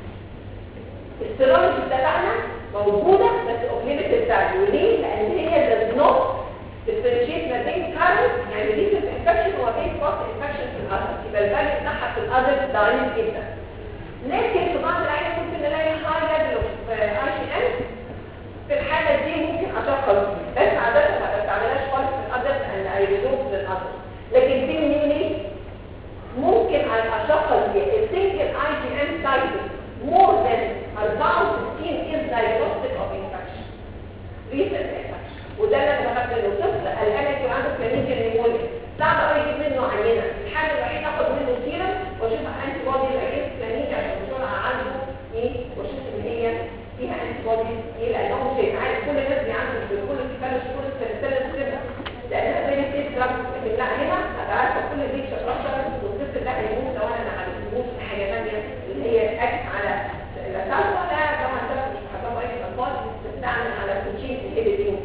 السيرولوجي اتفقنا موجوده بس اوف ليميتد فاليو ليه؟ لان هي does not differentiate ما بين current يعني recent infection وما بين past infection في الأذر يبقى الفاليو بتاعها في الأذر ضعيف جدا لكن في بعض الأحيان ممكن نلاقي high level of IgM في الحالة دي ممكن أشخص بس عادة ما بستعملهاش خالص في الأذر لأن هيريدوز للأذر لكن في النيوني ممكن أشخص السنجل IgM cycle more than 64 is diagnostic of infection recent infection وده اللي انا بخاف منه طفل قلقان يكون عنده كلاميديا نيمونيا صعب قوي يجيب منه عينه الحل الوحيد اخد منه سيرم واشوف انتي بودي اجينست كلاميديا عشان بسرعه عنده ايه واشوف ان هي فيها انتي بودي ايه لان هو مش هيبقى عارف كل الناس بيعملوا كل الكفاله كل السلسله كده لان زي ما كده لكن لا هنا ابقى عارفه كل دي شطاره والطفل ده هيموت لو انا ما عالجتهوش حاجه ثانيه اللي هي اكت على الاساس ولا طبعا ده مش هتبقى اي اطفال تستعمل على كوتشين انهبيتنج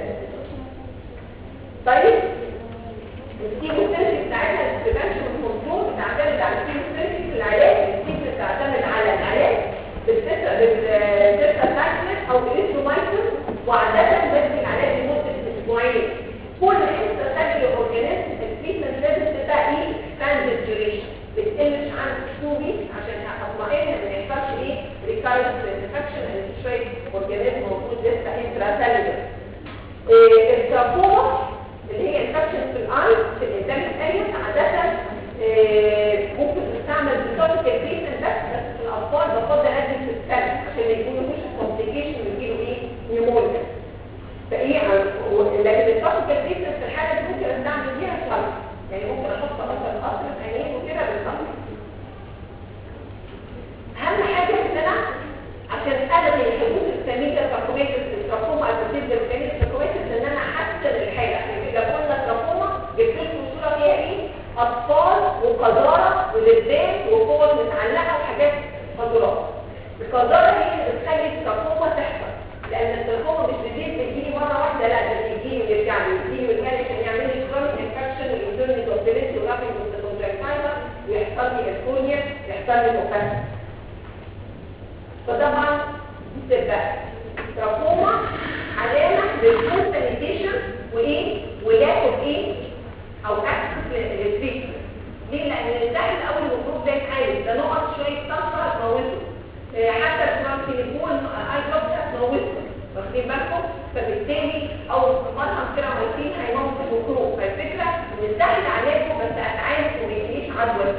طيب الكيموثيرابي بتاعتها البريفنشن والكنترول بتعتمد على الكيموثيرابي في العلاج الكيمو بتعتمد على العلاج بالتستاساكسين او الاريثرومايسين وعادة بدي العلاج لمدة اسبوعين كل حته تجري اورجانيزم التريتمنت لازم تبقى ايه ستاندرد ديوريشن بتقلش عن 2 ويكس عشان اطمئن ان ما يحصلش ايه ريكارنس انفكشن ان في شويه اورجانيزم موجود لسه انتراسيلولر التراكوما اللي هي انفكشن في الاي في الانسان الثاني عاده ممكن تستعمل بطريقه التريتمنت بس بس في الاطفال بفضل ادي في السنه عشان ما يكونوش كومبليكيشن ويجيله ايه نيمونيا فايه لكن التوبيكال تريتمنت في الحاله دي ممكن استعمل فيها شرط يعني ممكن احط مثلا قطر في عينيه وكده بالظبط اهم حاجه ان انا عشان الغي حدوث الكلاميديا تراكماتيس التراكوما البوتيزيا الكلاميديا تراكماتيس ان انا احسن الحاله يعني اذا قلنا تراكوما جبت لكم صوره فيها ايه اطفال وقذاره ولذات وقوه متعلقه وحاجات قذرات القذاره هي اللي بتخلي التراكوما تحصل لان التراكوما مش بتجيب بتجيلي مره واحده لا ده بيجيلي ويرجع لي بيجيلي ويرجع لي عشان يعمل لي كرونيك انفكشن ويزورني دوبليتي ورابنج وكونجكتايفا ويحصل لي اسكونيا يحصل لي مكسر فطبعا بتبقى تراكوما علامه للكونتامينيشن وايه وياخد ايه او اكسس للتريتمنت ليه لان الداخل اول المفروض ده يتعالج ده نقط شويه صفرة هتموته آه، حتى الترانسيليكون اي دروب هتموته واخدين بالكم فبالتالي او مرهم كيراميتين هيموت الميكروب فالفكره ان الداخل علاجه بس اتعالج وما يجيش عدوى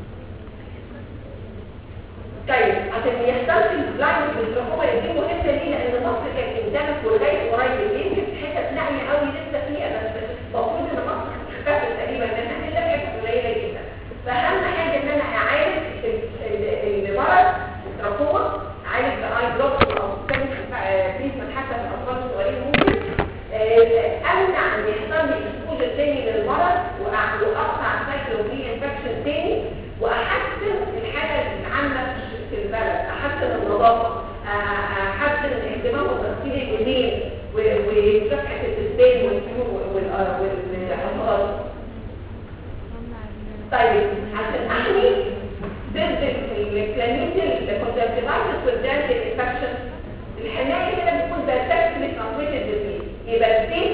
طيب عشان ما يحصلش البلايند بالتراكوما دي مهمه ليه لان مصر كانت قدامك ولغايه قريب يمكن في حتت نائيه قوي لسه فيها بس المفروض ان مصر اختفت تقريبا لانها الا في حتت قليله جدا فاهم حاجه ان انا اعالج ال- ال- المرض التراكوما اعالج باي بلوك او تريتمنت حتى في الاطفال الصغيرين ممكن آه، امنع ان يحصل لي اكسبوجر تاني للمرض وأع- واقطع سايكل وفي انفكشن تاني واحسن الحاله العامه في البلد احسن النظافه أ- احسن الاهتمام وتغسيل الايدين و- وصفحه الاسنان والطيور وال- والحفاظ طيب عشان احمي ضد الكلاميديا الكونجكتيفايتس prevent the infection الحمايه هنا بتكون ده sexually transmitted disease يبقى السيف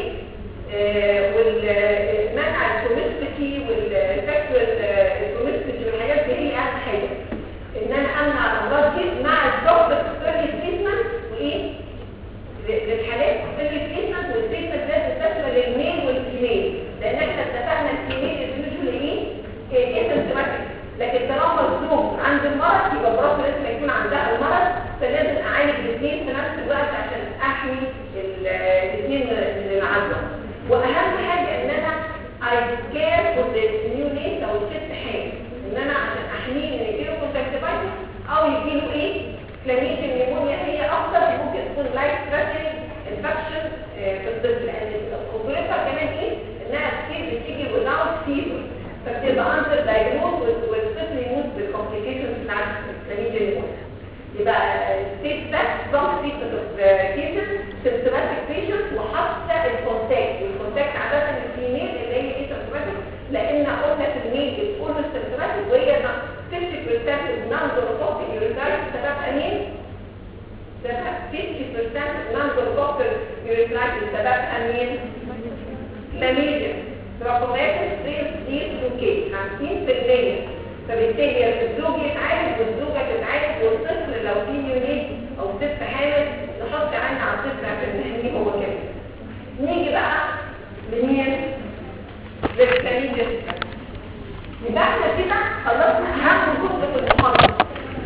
والمنع الكوميستيكي والسكشوال الكوميستيكي والحاجات دي هي اهم حاجه ان انا امنع الامراض دي مع الدكتور early treatment وايه للحالات early treatment والتريتمنت لازم تشمل الميل والفيميل لان احنا اتفقنا الفيميل يوجوالي ايه اسيمتوماتيك لكن طالما الزوج عنده المرض يبقى مراته لازم يكون عندها المرض فلازم اعالج الاثنين في نفس الوقت عشان احمي الاثنين من العدوى واهم حاجه ان انا I care for the neonate او الست حامل ان انا عشان احميه من يجيله كونتاكتيفايتس او يجيله ايه كلاميديا نيمونيا هي اكتر ممكن تكون لايف ثريتنينج انفكشن في الطفل لان خطورتها كمان ايه انها كتير بتيجي without fever فبتبقى اندر دايجنوز والطفل يموت بالكومبليكيشنز بتاعت الكلاميديا نيمونيا يبقى ستيت ذات ضغط تريتمنت اوف كيسز سيمتوماتيك بيشنت وحتى الكونتاكت والكونتاكت عاده الفيميل اللي هي ايه سيمتوماتيك لان قلنا في الميل بتكون سيمتوماتيك وهي 50% نون ذوروتوبيك يوريتايت سببها مين؟ سببها 50% نون ذوروتوبيك يوريتايت سببها مين؟ كلاميديا تراكماتس سيلز دي سلوكي 50% فبالتالي الزوج يتعالج والزوجه تتعالج والطفل لو في نيونيت او ست حامل نحط عين على الطفل عشان نحميه هو كمان نيجي بقى لمين للكليديا يبقى احنا كده خلصنا اهم جزء في المحاضره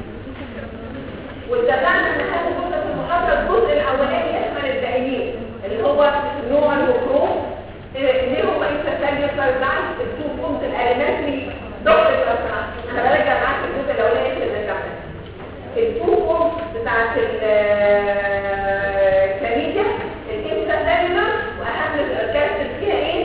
واتفقنا ان اهم جزء في المحاضره الجزء الاولاني يشمل الدائمين اللي هو نوع الميكروب ليه هم انترسيلولار لاين التو فورمز الاليمنتري دكتور الاسرع انا برجع معاك الجزء الاولاني في الرجعه التو فورمز بتاعت الكلاميديا الانترسيلولار واهم الكاركتر فيها ايه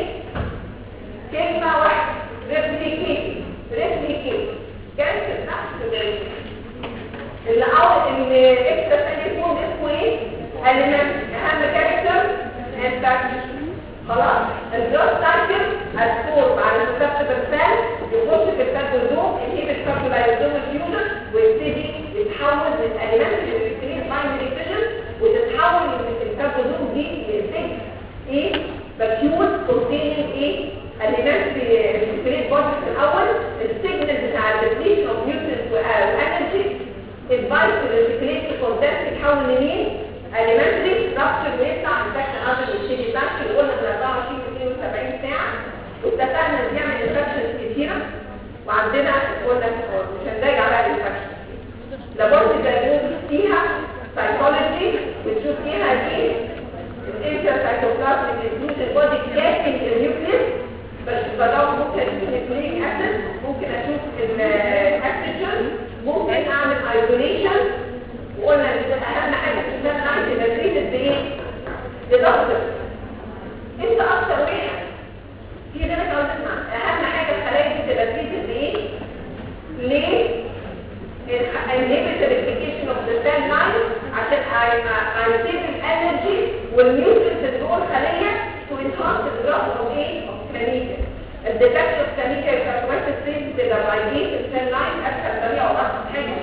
كلمه واحده ريبليكيت ريبليكيت كاركتر نفس الريبليكيت اللي اول الاكسترا فورم اسمه ايه اليمنت اهم كاركتر انفكشن خلاص الجراس سايكل هتفور مع المستقبل الثاني يخش في الكاربوزوم يجيب الكاربولايزوم الفيوجن ويبتدي يتحول من الاليمنت اللي بتكريت باينري فيجن وتتحول من الكاربوزوم دي لانتاج ايه فاكيول كونتيننج ايه اليمنت بتكريت بودي في الاول السيجنال بتاع الديبليشن اوف نيوترينز وانرجي الفايت اللي بتكريت الكونتنت يتحول لمين elementary structure ويطلع infection other من الشيء اللي قلنا في 24 و 72 ساعة واتفقنا ان نعمل infections كتيرة وعندنا قلنا مش هنراجع بقى الانفكشن لابورتي دايجنوز فيها سايكولوجي بتشوف فيها ايه الانتر سايتوبلازميك انكلوجن بودي كلاسنج النيوكليس بس بدور ممكن اشوف النيوكليك اسيد ممكن اشوف الاكسجين ممكن اعمل ايزوليشن وقلنا ان ده اهم حاجه في السنه بتاعت التدريس بايه؟ بدكتور انت اكتر واحد في ده انا عاوز اسمع اهم حاجه في خلايا التدريس بايه؟ ليه؟ inhibit the replication of the cell line عشان هيسيب الانرجي والنيوترينز اللي جوه الخليه to enhance the growth of ايه؟ كلاميديا الديتكشن اوف كلاميديا كاركترستيك ستيج تبقى بايدين في السيل لاين اسهل طريقه واسهل حاجه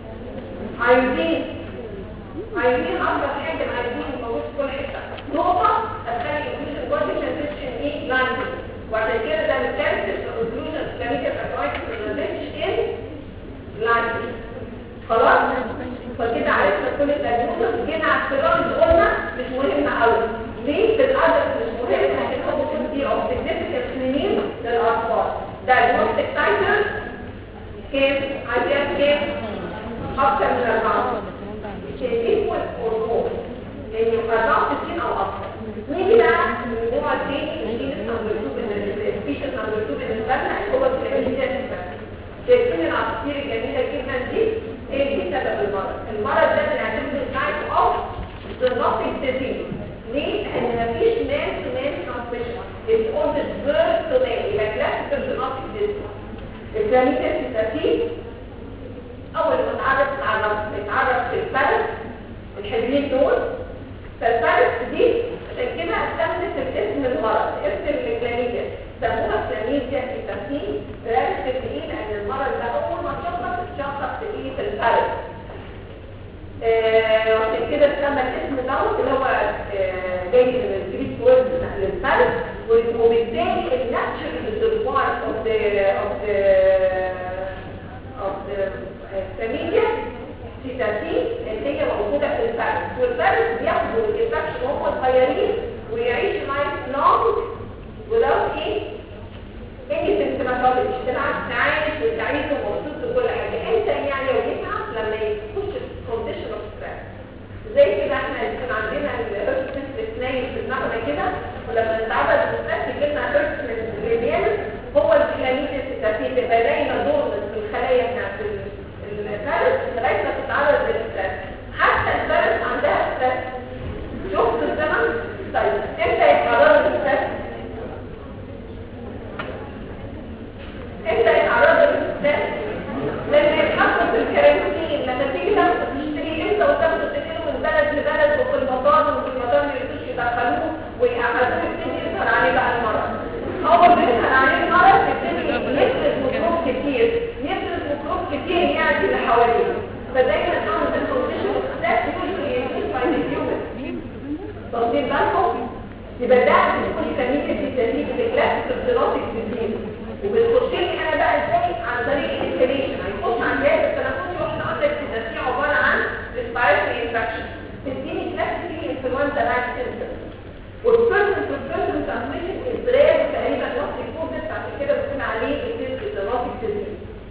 عايزين عايزين افضل حاجه عايزين موجود في كل حته نقطه هتخلي الكلوجن بودي ترانزيشن ايه لاين وعشان كده ده الكاركتر الكلوجن كلاميديا كاركترستيك ترانزيشن لاين خلاص فكده عرفنا كل الدايجنوستس جينا على السيرولوجي قلنا مش مهم قوي ليه في الادلت مش مهم لكن هو ممكن دي اوف سيجنيفيكانس لمين للاطفال دايجنوستيك تايتل كام عايزين كام اكتر من اربعه ايكوال اور مور يعني 64 او اكتر نيجي بقى للنوع الثاني اللي نمبر 2 السبيشال نمبر 2 بالنسبه لنا هو الكلاميديا شايفين العصافير الجميله جدا دي ايه دي سبب المرض المرض ده بنعتبره تايب اوف زنوتيك ديزيز ليه؟ لان مفيش مان تو مان ترانسميشن اتس اون ذا بيرث تو مان يبقى كلاسيكال زنوتيك ديزيز الكلاميديا بتبقى فيه اول ما اتعرف اتعرف اتعرف في الفرس الحبلين دول فالفرس دي عشان كده استخدمت الاسم المرض اسم الكلاميديا سموها كلاميديا في التمثيل رابط ايه لان المرض ده اول ما اتشخص اتشخص في ايه في الفرس كده اتسمى الاسم دوت اللي هو آه، جاي من الجريك وورد للفرد وبالتالي الناتشرال ريزرفوار اوف ذا اوف ذا اوف ذا فاميليا سيتاتين اللي هي موجوده في الفرد والفرد بياخدوا الانفكشن وهم صغيرين ويعيش لايف لونج without ايه any symptomatology بالعكس عايش وسعيد ومبسوط بكل حاجه انت يعني لو يتعب لما يخش في condition of stress زي كده احنا كان عندنا الهيرتسمنت نايم في دماغنا كده ولما نتعرض للستريس يجي لنا هيرتسمنت جريبيانس هو الكلاميد الستاتين تبقى دايما دورمنت في الخلايا بتاعت الفارس لغايه ما تتعرض للستريس حتى الفارس عندها ستريس شفت الزمن طيب امتى يتعرض للستريس امتى يتعرض للستريس لما يتحط في الكارانتين لما تيجي تاخد تشتري امتى وتاخد تنقله من بلد لبلد وفي المطار وفي المطار ما يرضوش يدخلوه ويقعدوه يبتدي يظهر عليه بقى المرض اول ما يظهر عليه المرض يبتدي يفرز ميكروب كتير يفرز ميكروب كتير يعني اللي حواليه فدايما اعمل الكونديشن ستاف يوجوالي يمشي باي الهيومن واخدين بالكم يبقى ده بيكون سميه التسليم الكلاسيك الدراسي الجديد وبتخش لي انا بقى ازاي عن طريق الانفليشن هيخش على الجهاز التنفسي واحنا قلنا التنفسي عباره عن ريسبيرتوري انفكشن تديني كلاسيكلي انفلونزا لايك سيمبتومز والبيرسون تو بيرسون ترانسميشن ازاي تقريبا نص الكوفيد عشان كده بنقول عليه الدراسي الجديد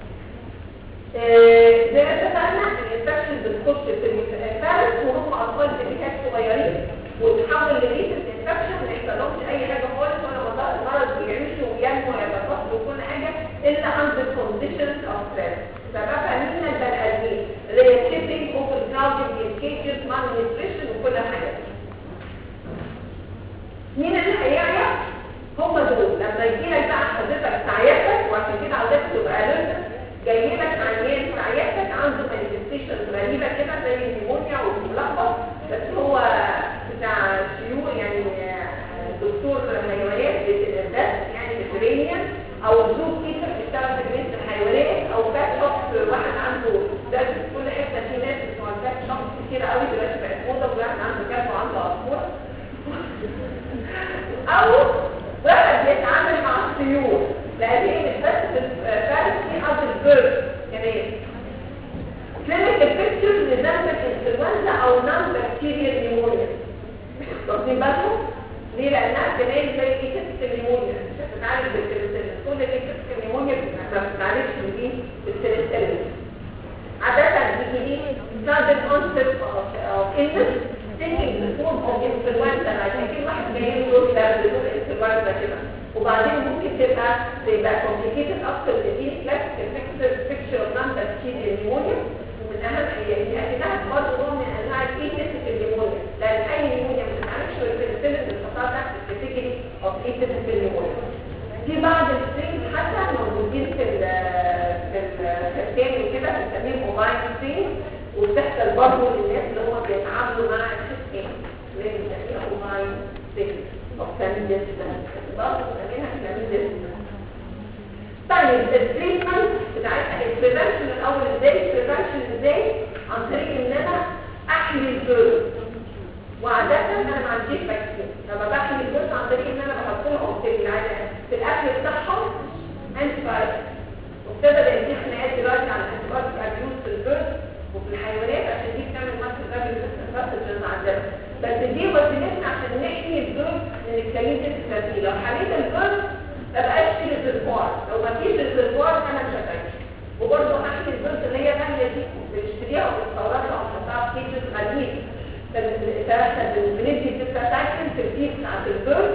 زي ما اتفقنا الانفكشن بتخش في الفارس وهم اطفال بنيكات صغيرين وتتحول لريسس انفكشن ما يحصلهمش اي حاجه خالص ولا مرض المرض بيعيشوا وينمو ويتفصل وكل حاجه الا عند الكونديشنز اوف ستريس سببها مين البني ادمين ريتشيتنج اوفر كراودنج كيجز مان نيوتريشن وكل حاجه مين اللي هيعيا هم دول لما يجي لك بقى حضرتك في عيادتك وعشان كده عاوزاك تبقى اليرت جاي لك عيان في عيادتك عنده مانيفستيشن غريبه كده زي النيمونيا والملخبط بس هو بتاع شيوع يعني آه، دكتور حيوانات بس يعني فيترينيان او زوج كيتر بيشتغل في جنينه الحيوانات او باك شوب واحد عنده ده في كل حته في ناس بتوع الباك شوب كتير قوي دلوقتي بقت موضه وواحد عنده كلب وعنده عصفور او واحد بيتعامل مع الطيور لان هي مش بس في الفارس في حد البيرد كمان كلينيكال بيكتشر لنمبر انفلونزا او نون بكتيريال نيمونيا واخدين بالكم ليه لانها كمان زي ايكيتس النيمونيا مش هتتعالج بالكريستالين كل الايكيتس النيمونيا ما بتتعالجش بدي بالكريستالين عادة بيجي لي sudden onset of of illness thinking the form of influenza عشان كده واحد جاي له ده بيقول influenza كده وبعدين ممكن تبقى تبقى complicated اكتر بدي classical picture picture of non-bacterial pneumonia ومن اهم هي اكنها برضه نوع من انواع الايتيسيك النيمونيا لان اي نيمونيا ما بتتعالجش بالبنسلين بتحطها تحت الكاتيجوري اوف ايتيسيك النيمونيا في بعض السترينز حتى موجودين في ال في الكتاب وكده بنسميهم موبايل سترينز وبتحصل برضه للناس اللي هم بيتعاملوا مع الحسين اللي بنسميها موبايل سترينز اوف كلاميديا برضه بنسميها كلاميديا طيب التريتمنت بتاعتها البريفنشن الاول ازاي البريفنشن ازاي عن طريق ان انا احمي الجرم وعادة انا ما عنديش فاكسين لما بحمي الجرم عن طريق ان انا بحط لهم في العادة في الاكل بتاعهم انتي بايوتيك وابتدى بقى في خناقات دلوقتي على الانتي بايوتيك ابيوز في الجرم وفي الحيوانات عشان دي بتعمل مصر راجل بس عندنا بس دي وسيلتنا عشان نحمي الجرم من الكلين دي لو حميت الجرم ما بقاش في ريزرفوار لو ما فيش ريزرفوار انا مش هتعيش وبرضه احمي الجرم اللي هي غاليه دي بنشتريها وبنستوردها ونحطها في كيجز غاليين فاحنا بندي التساتاكين في الكيس بتاعت الجرم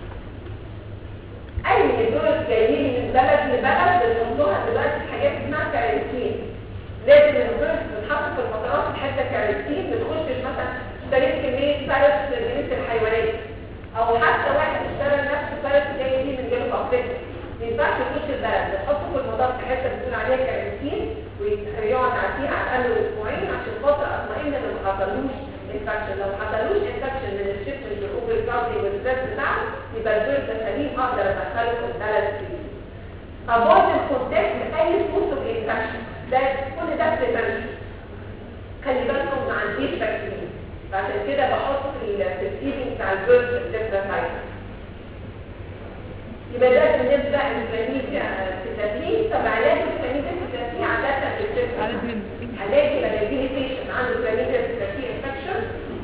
اي جرم جايين من بلد لبلد بنحطوها دلوقتي في حاجات اسمها كارنتين لازم الجرم بتتحط في المطارات في حته كارنتين ما تخشش مثلا اشتريت كميه فارس في جنينه الحيوانات او حتى واحد اشترى نفس فارس جاي دي من جنوب افريقيا ما ينفعش يخش البلد بتحطه في المطار في حته بتكون عليها كارنتين ويقعد فيها على الاقل اسبوعين عشان خاطر اطمئن ان ما حصلوش انفكشن لو حصلوش انفكشن من الشيبمنت والاوفر كاردي والستريس بتاعه يبقى الجرد ده سليم اقدر ادخله في البلد فيه ابورد الكونتاكت اي سورس اوف انفكشن ده كل ده بريفنشن خلي بالكم ما عنديش فاكسين adverse enterocolitis يبقى ده بالنسبة للكلاميديا التسليم طب علاج الكلاميديا التسليم عادة بتبقى عدد من علاج لما يجيلي بيشن عنده كلاميديا التسليم انفكشن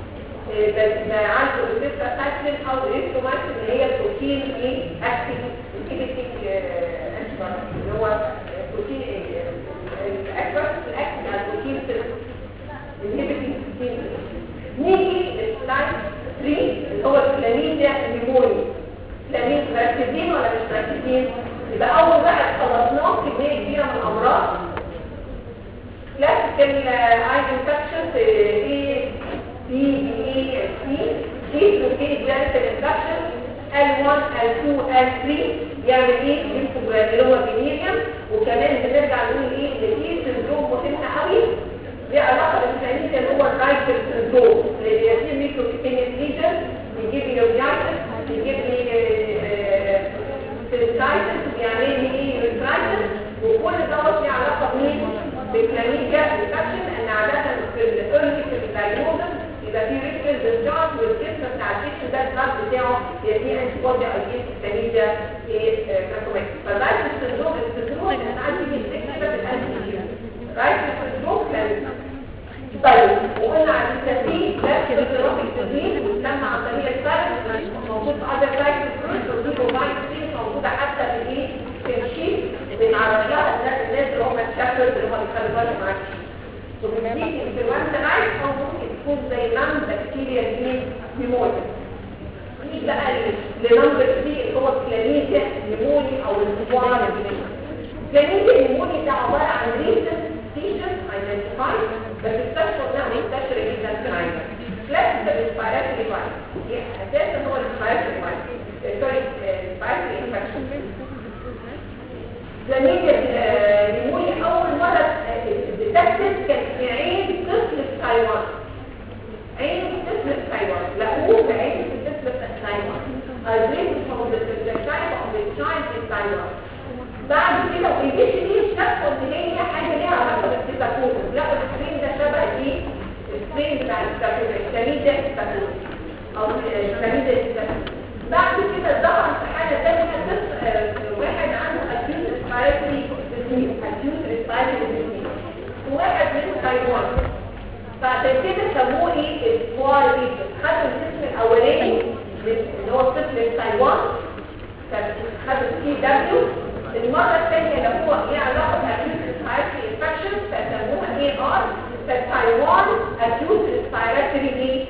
عنده الديستاسايكلين او الريستومايسين اللي هي بروتين ايه اكتيف انهبيتنج اللي هو بروتين الاكبر الاكتيف على البروتين انهبيتنج بروتين نيجي للسلايد 3 اللي هو الكلاميديا النيموني كلاميد مركزين ولا مش مركزين يبقى اول واحد خلصناه كميه كبيره من الامراض كلاسيكال اي انفكشن اي بي اي سي سي بروتين جلاتين انفكشن L1 L2 L3 يعمل ايه ليمفوجرانيلوما بينيريوم وكمان بنرجع نقول ايه ان في سندروم مهم قوي ليه علاقه بالكلاميد اللي هو الرايتر سندروم اللي بيصير ميكروكيتينيس ليجن بيجيب لي يوجايتس بيجيب لي سيرتايتس وبيعمل لي ايه يوترايتس وكل دوت ليه علاقه بمين بالكلاميديا انفكشن ان عاده في الايرلي في الدايجنوزس يبقى في ريكتال ديسشارج والجسم بتاع الجسم ده البلاد بتاعه يبقى فيه انتي بودي اجينست الكلاميديا ايه ماكروميك فالرايت سندروم السندروم اللي عندي من السكه ده الانتي رايت سندروم كلاميديا طيب وقلنا عن التسليم ده اضطراب التسليم بيسمى عن طريق السايت موجود في اذر سايت فروت ودي موبايل ستين موجوده حتى في الايه في الشيت بنعرف لها الناس الناس اللي هم الشابرز اللي هم بيخلوا بالهم معاك وبنديك انفلونزا لايت او ممكن تكون زي نان بكتيريا دي نيمونيا نيجي بقى لنمبر 3 اللي هو كلاميديا نيموني او الانفوار كلاميديا نيموني ده عباره عن ريسن فيشن ايدنتيفايد بس التشخيص ده منتشر جدا في العالم كلاسيكال ريسبيراتوري فايروس اساسا هو الريسبيراتوري فايروس سوري ريسبيراتوري انفكشن كلاميديا نيمونيا اول مره ديتكتد كان في عين طفل في تايوان عين طفل في تايوان لقوه في عين طفل في تايوان Dream from the, the child of the child in Taiwan. بعد كده وإيجيشني شافوا ان هي حاجه ليها علاقه بالستاكوزس لقوا السكرين ده شبه ايه السكرين بتاع الستاكوزس الكلاميد ده الستاكوزس او الكلاميد ده الستاكوزس بعد كده ظهر في حاجه ثانيه طفل واحد عنده acute respiratory disease acute respiratory disease وواحد من تايوان فعشان كده سموه ايه السوار ريجن خدوا الاسم الاولاني اللي هو الطفل في تايوان خدوا سي دبليو المرة الثانية لو هو ليه علاقة بأكيوت ريسبيراتوري انفكشن فسموها اي ار فتايوان أكيوت ريسبيراتوري ايه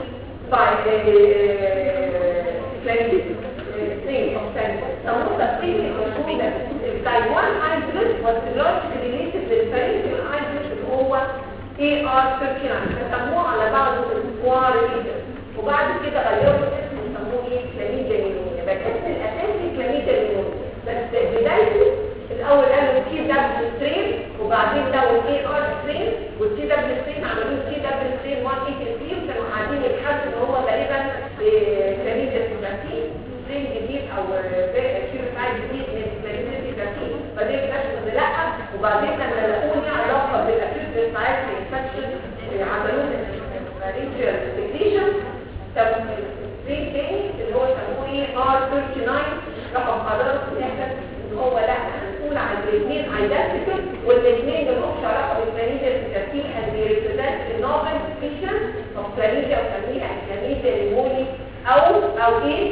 سموها تفصيل المشهورة تايوان ايدلس والسلاش ريليتد للفريق الايدلس اللي هو اي ار 39 فسموه على بعضه اسكوار ريجن وبعد كده غيروا الاسم وسموه ايه كلاميديا ليمونيا بس الاسم الاساسي كلاميديا ليمونيا بس بدايته الاول قالوا تي دبليو سترين وبعدين لقوا اي ار سترين والتي دبليو سترين عملوه تي دبليو سترين 183 وكانوا قاعدين يبحثوا ان هو غالبا كلاميديا سيباتين سترين جديد او كيوريفايد جديد من كلاميديا سيباتين بعدين اكتشفوا ان لا وبعدين لما لقوه ليه علاقه بالاكيوت ريسبيراتوري انفكشن عملوا له ريجيال سيكريشن طب سترين تاني اللي هو سموه ايه ار 39 رقم قرار في الاخر ان هو لا هنقول على الاثنين ايدنتيكال والاثنين مالهمش علاقه بالكلاميديا الترتيب and they represent a novel species of chlamydia وسميها الكلاميديا ليموني او او ايه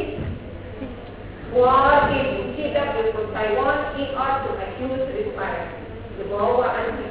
وار ايه تي دبليو في تايوان اي ار تو اكيوت ريسبيراتوري يبقى هو انتي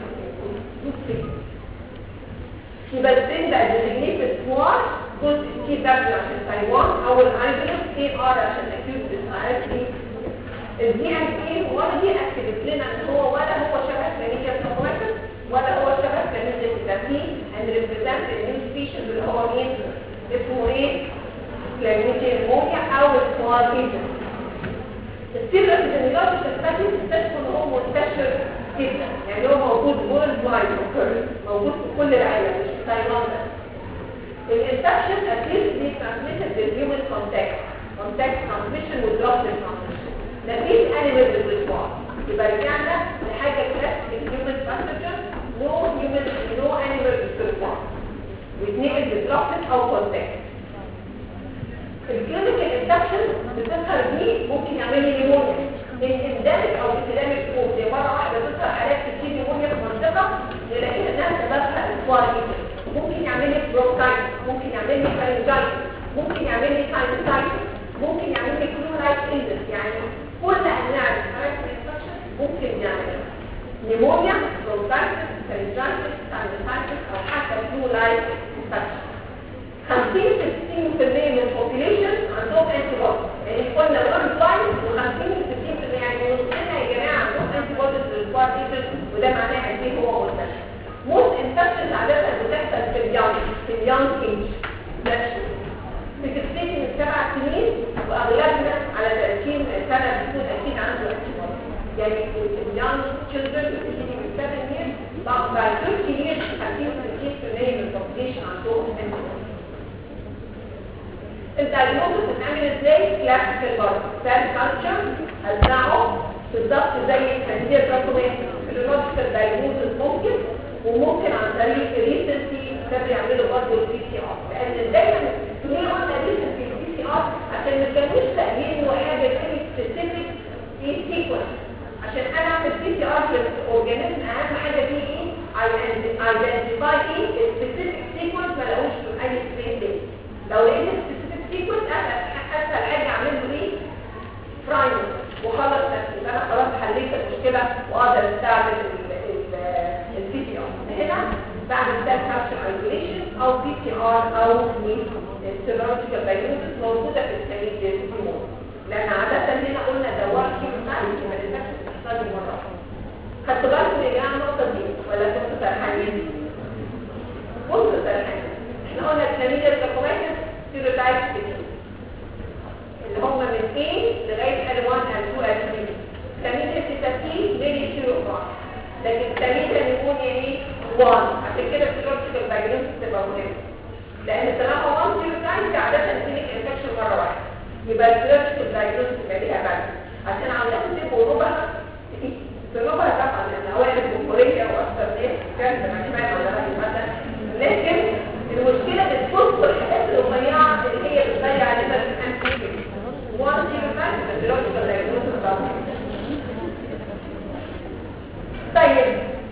يبقى السن ده designated سوار جزء تي دبليو عشان تايوان او الايدلس اي ار عشان اكيوت ريسبيراتوري الدي ان ايه ولا دي اكتبت لنا ان هو ولا هو شبه كلاميديا سبوماتس ولا هو شبه كلاميديا سيباتين and represent a new species اللي هو مين اسمه ايه كلاميديا نيمونيا او السوار ريجن السيرة الدنيات التسباتين تكتشفوا ان هو منتشر جدا يعني هو موجود وورلد وايد موجود في كل العالم مش في تايلاند بس الانفكشن appears to be transmitted with human contact contact transmission with droplet transmission مفيش animal response يبقى رجعنا لحاجه كلاسيك human pathogen no human no animal response واتنقل بدروبلت او contact الكلينيكال انفكشن بتظهر دي ممكن يعمل لي نيمونيا الاندمج او ابتدامك فوق زي مره واحده تظهر حالات كتير نيمونيا في منطقه نلاقيها انها سببها الكواريتر ممكن يعمل لي بروكايت ممكن يعمل لي فارنجايت ممكن يعمل لي ساينسايتس ممكن يعمل لي كلورايت اندس يعني كل انواع الانفكشن ممكن يعمل نيمونيا بروكايتس فارنجايتس ساينسايتس او حتى كلورايت انفكشن 50 60% من البوبيليشن عندهم انتي بودي يعني قلنا الارض فاين و50 60% يعني نصنا يا جماعه عندهم انتي بودي للكوارتيشن وده معناه قد ايه هو منتشر موت انفكشن عاده بتحصل في اليوم في اليوم ايج بتبتدي من سبع سنين واغلبنا على 30 سنه بيكون اكيد عنده انتي بودي يعني اليوم children بتبتدي من 7 years بعد 30 years 50 60% من البوبيليشن عندهم انتي بودي الدايجنوستس بتتعمل ازاي كلاسيكال برضه سيل كالتشر هزعه بالظبط زي الكانديدا تراكومات فيلولوجيكال دايجنوستس ممكن وممكن عن طريق ريسنسي كانوا يعملوا برضه البي سي ار لان دايما ليه قلنا ريسنسي البي سي ار عشان ما كانوش سائلين انه حاجه تاني سبيسيفيك في سيكونس عشان انا اعمل بي سي ار في الاورجانيزم اهم حاجه فيه ايه؟ ايدنتيفاي ايه السبيسيفيك سيكونس ما لقوش في اي سترين دي لو لقيت السبيسيفيك سيكونس اسهل حاجه اعمل له ايه برايمر وخلص ترتيب انا خلاص حليت المشكله واقدر استعمل البي سي ار هنا بعمل سيل كابشن ايزوليشن او بي سي ار او سيرولوجيكال دايجنوستس موجوده في السميد ديسيمون لان عاده هنا قلنا دوار كيلو ساينس ما تنساش تحصل مره واحده خدتوا بالكم يا جماعه النقطه دي ولا كنتوا سرحانين؟ كنتوا سرحانين احنا قلنا الكلاميديا الكوميتس سيروتايب كتير اللي هم من A لغاية L1 L2 L3 كلاميديا سيتاتين ميلي سيروفا لكن كلاميديا نيمونيا ايه 1 عشان كده السيروتيكال دايجنوستس تبقى مهمة لأن طالما 1 سيروتايب عادة كلينيك انفكشن مرة واحدة يبقى السيروتيكال دايجنوستس يبقى ليها بعد عشان عاوزاكم تبقوا ربع ربع طبعا لأن أوائل الجمهورية وأكثر ناس كانت سمعت ولا رأي مثلا لكن المشكلة بتفوت الحاجات الرفيعة اللي هي بتضيع عليها الانتيك وان زيرو فايف الفيلوجيكال دايجنوستس طبعا طيب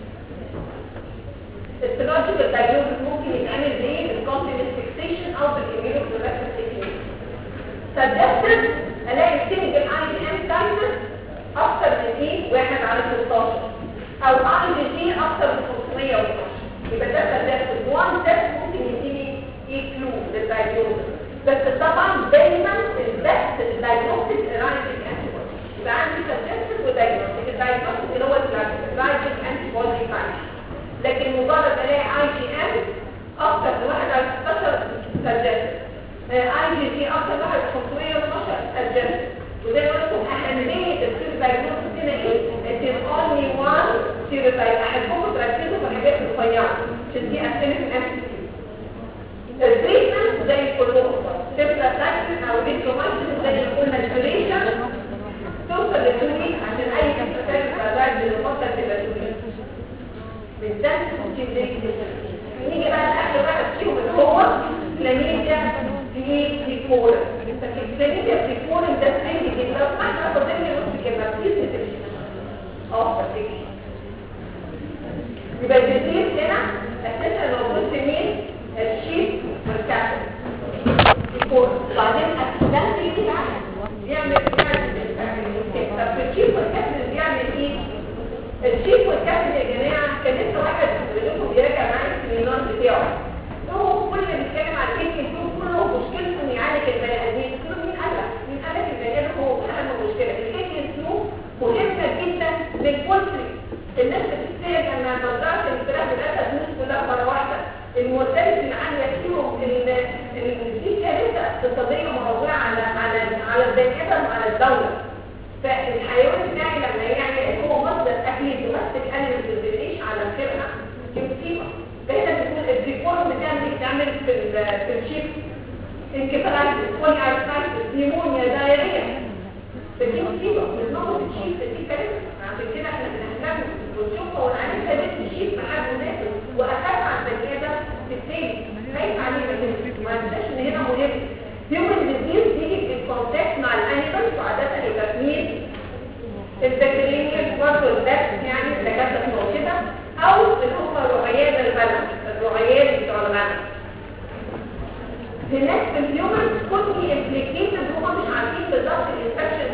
الفيلوجيكال دايجنوستس ممكن يتعمل بايه؟ بالكومبلمنت فيكسيشن او بالاميونوفلوريسنس تكنيك سجستد الاقي الكلينيكال اي دي ام تايتس اكتر من ايه؟ واحد على 16 او اي دي جي اكتر من 512 يبقى ده سجستد وان تيست ممكن يديني ايه كلو للدايجنوستس بس طبعا دايما البست الدايجنوستيك رايجنج انتي بودي يبقى عندي سجستد ودايجنوستيك الدايجنوستيك اللي هو الرايجنج انتي بودي فايش لكن مجرد الاقي اي جي ام اكتر من 1 على 16 سجستد اي جي جي اكتر من 1 على 512 سجستد وزي ما قلت لكم اهميه السيرو دايجنوستيك هنا ايه؟ it is only one سيروتايب احبكم تركزوا في الحاجات الرفيعه عشان دي اسئله الام التريتمنت زي كلهم تبدا تاكسين او ريترومايسين زي الكل الفليشن توصل للتونيك عشان اي كفتات العلاج للمده تبقى تونيك بالذات التونيك نيجي بقى لاخر واحد فيهم اللي هو كلاميديا في ديكورا كلاميديا في ديكورا ده سهل جدا لو احنا فاضلنا نص كلمه بليز تمشي اه تفتكر يبقى الجزير هنا اساسا موجود في مين؟ الشيب والكابل وبعدين اكسيدنتلي يعمل طب الشيب والكابل بيعمل ايه؟ الشيب والكابل يا جماعه كان لسه واحد منكم بيراجع معايا السيمينار بتاعه هو كل اللي بيتكلم عن الكيك يكون كله مشكلته انه يعالج البني ادمين قلت له مين قال لك؟ مين قال لك البني ادم هو اهم مشكله الكيك يسلوه مهمه جدا للبولتري الناس بتتسال لما مزرعه الفراخ بتاعتها تموت كلها مره واحده المرتبط اللي عندي فيهم دي كارثه اقتصاديه مروعه على على على البني ادم وعلى الدوله فالحيوان بتاعي لما يعني هو مصدر اكل دومستيك انيمالز بتعيش على الخرقه دي مصيبه فهنا بنقول الديكور بتعمل بتعمل في في الشيب انكفالايتس بولي ارثرايتس نيمونيا دايريا فدي مصيبه بنموت الشيب دي كارثه عشان كده احنا بنهتم ونشوفها ونعالجها بنت الشيب محل مناسب واخاف على البني ادم في التاني خايف عليه لكن ما ننساش ان هنا مهم هيومن ديزيز البكتيريا برضه البث يعني الدكاتره بتوع كده او اللي هم رعيان الغنم الرعيان بتوع الغنم هناك في الهيومن كل امبليكيشن هم مش عارفين بالظبط الانفكشن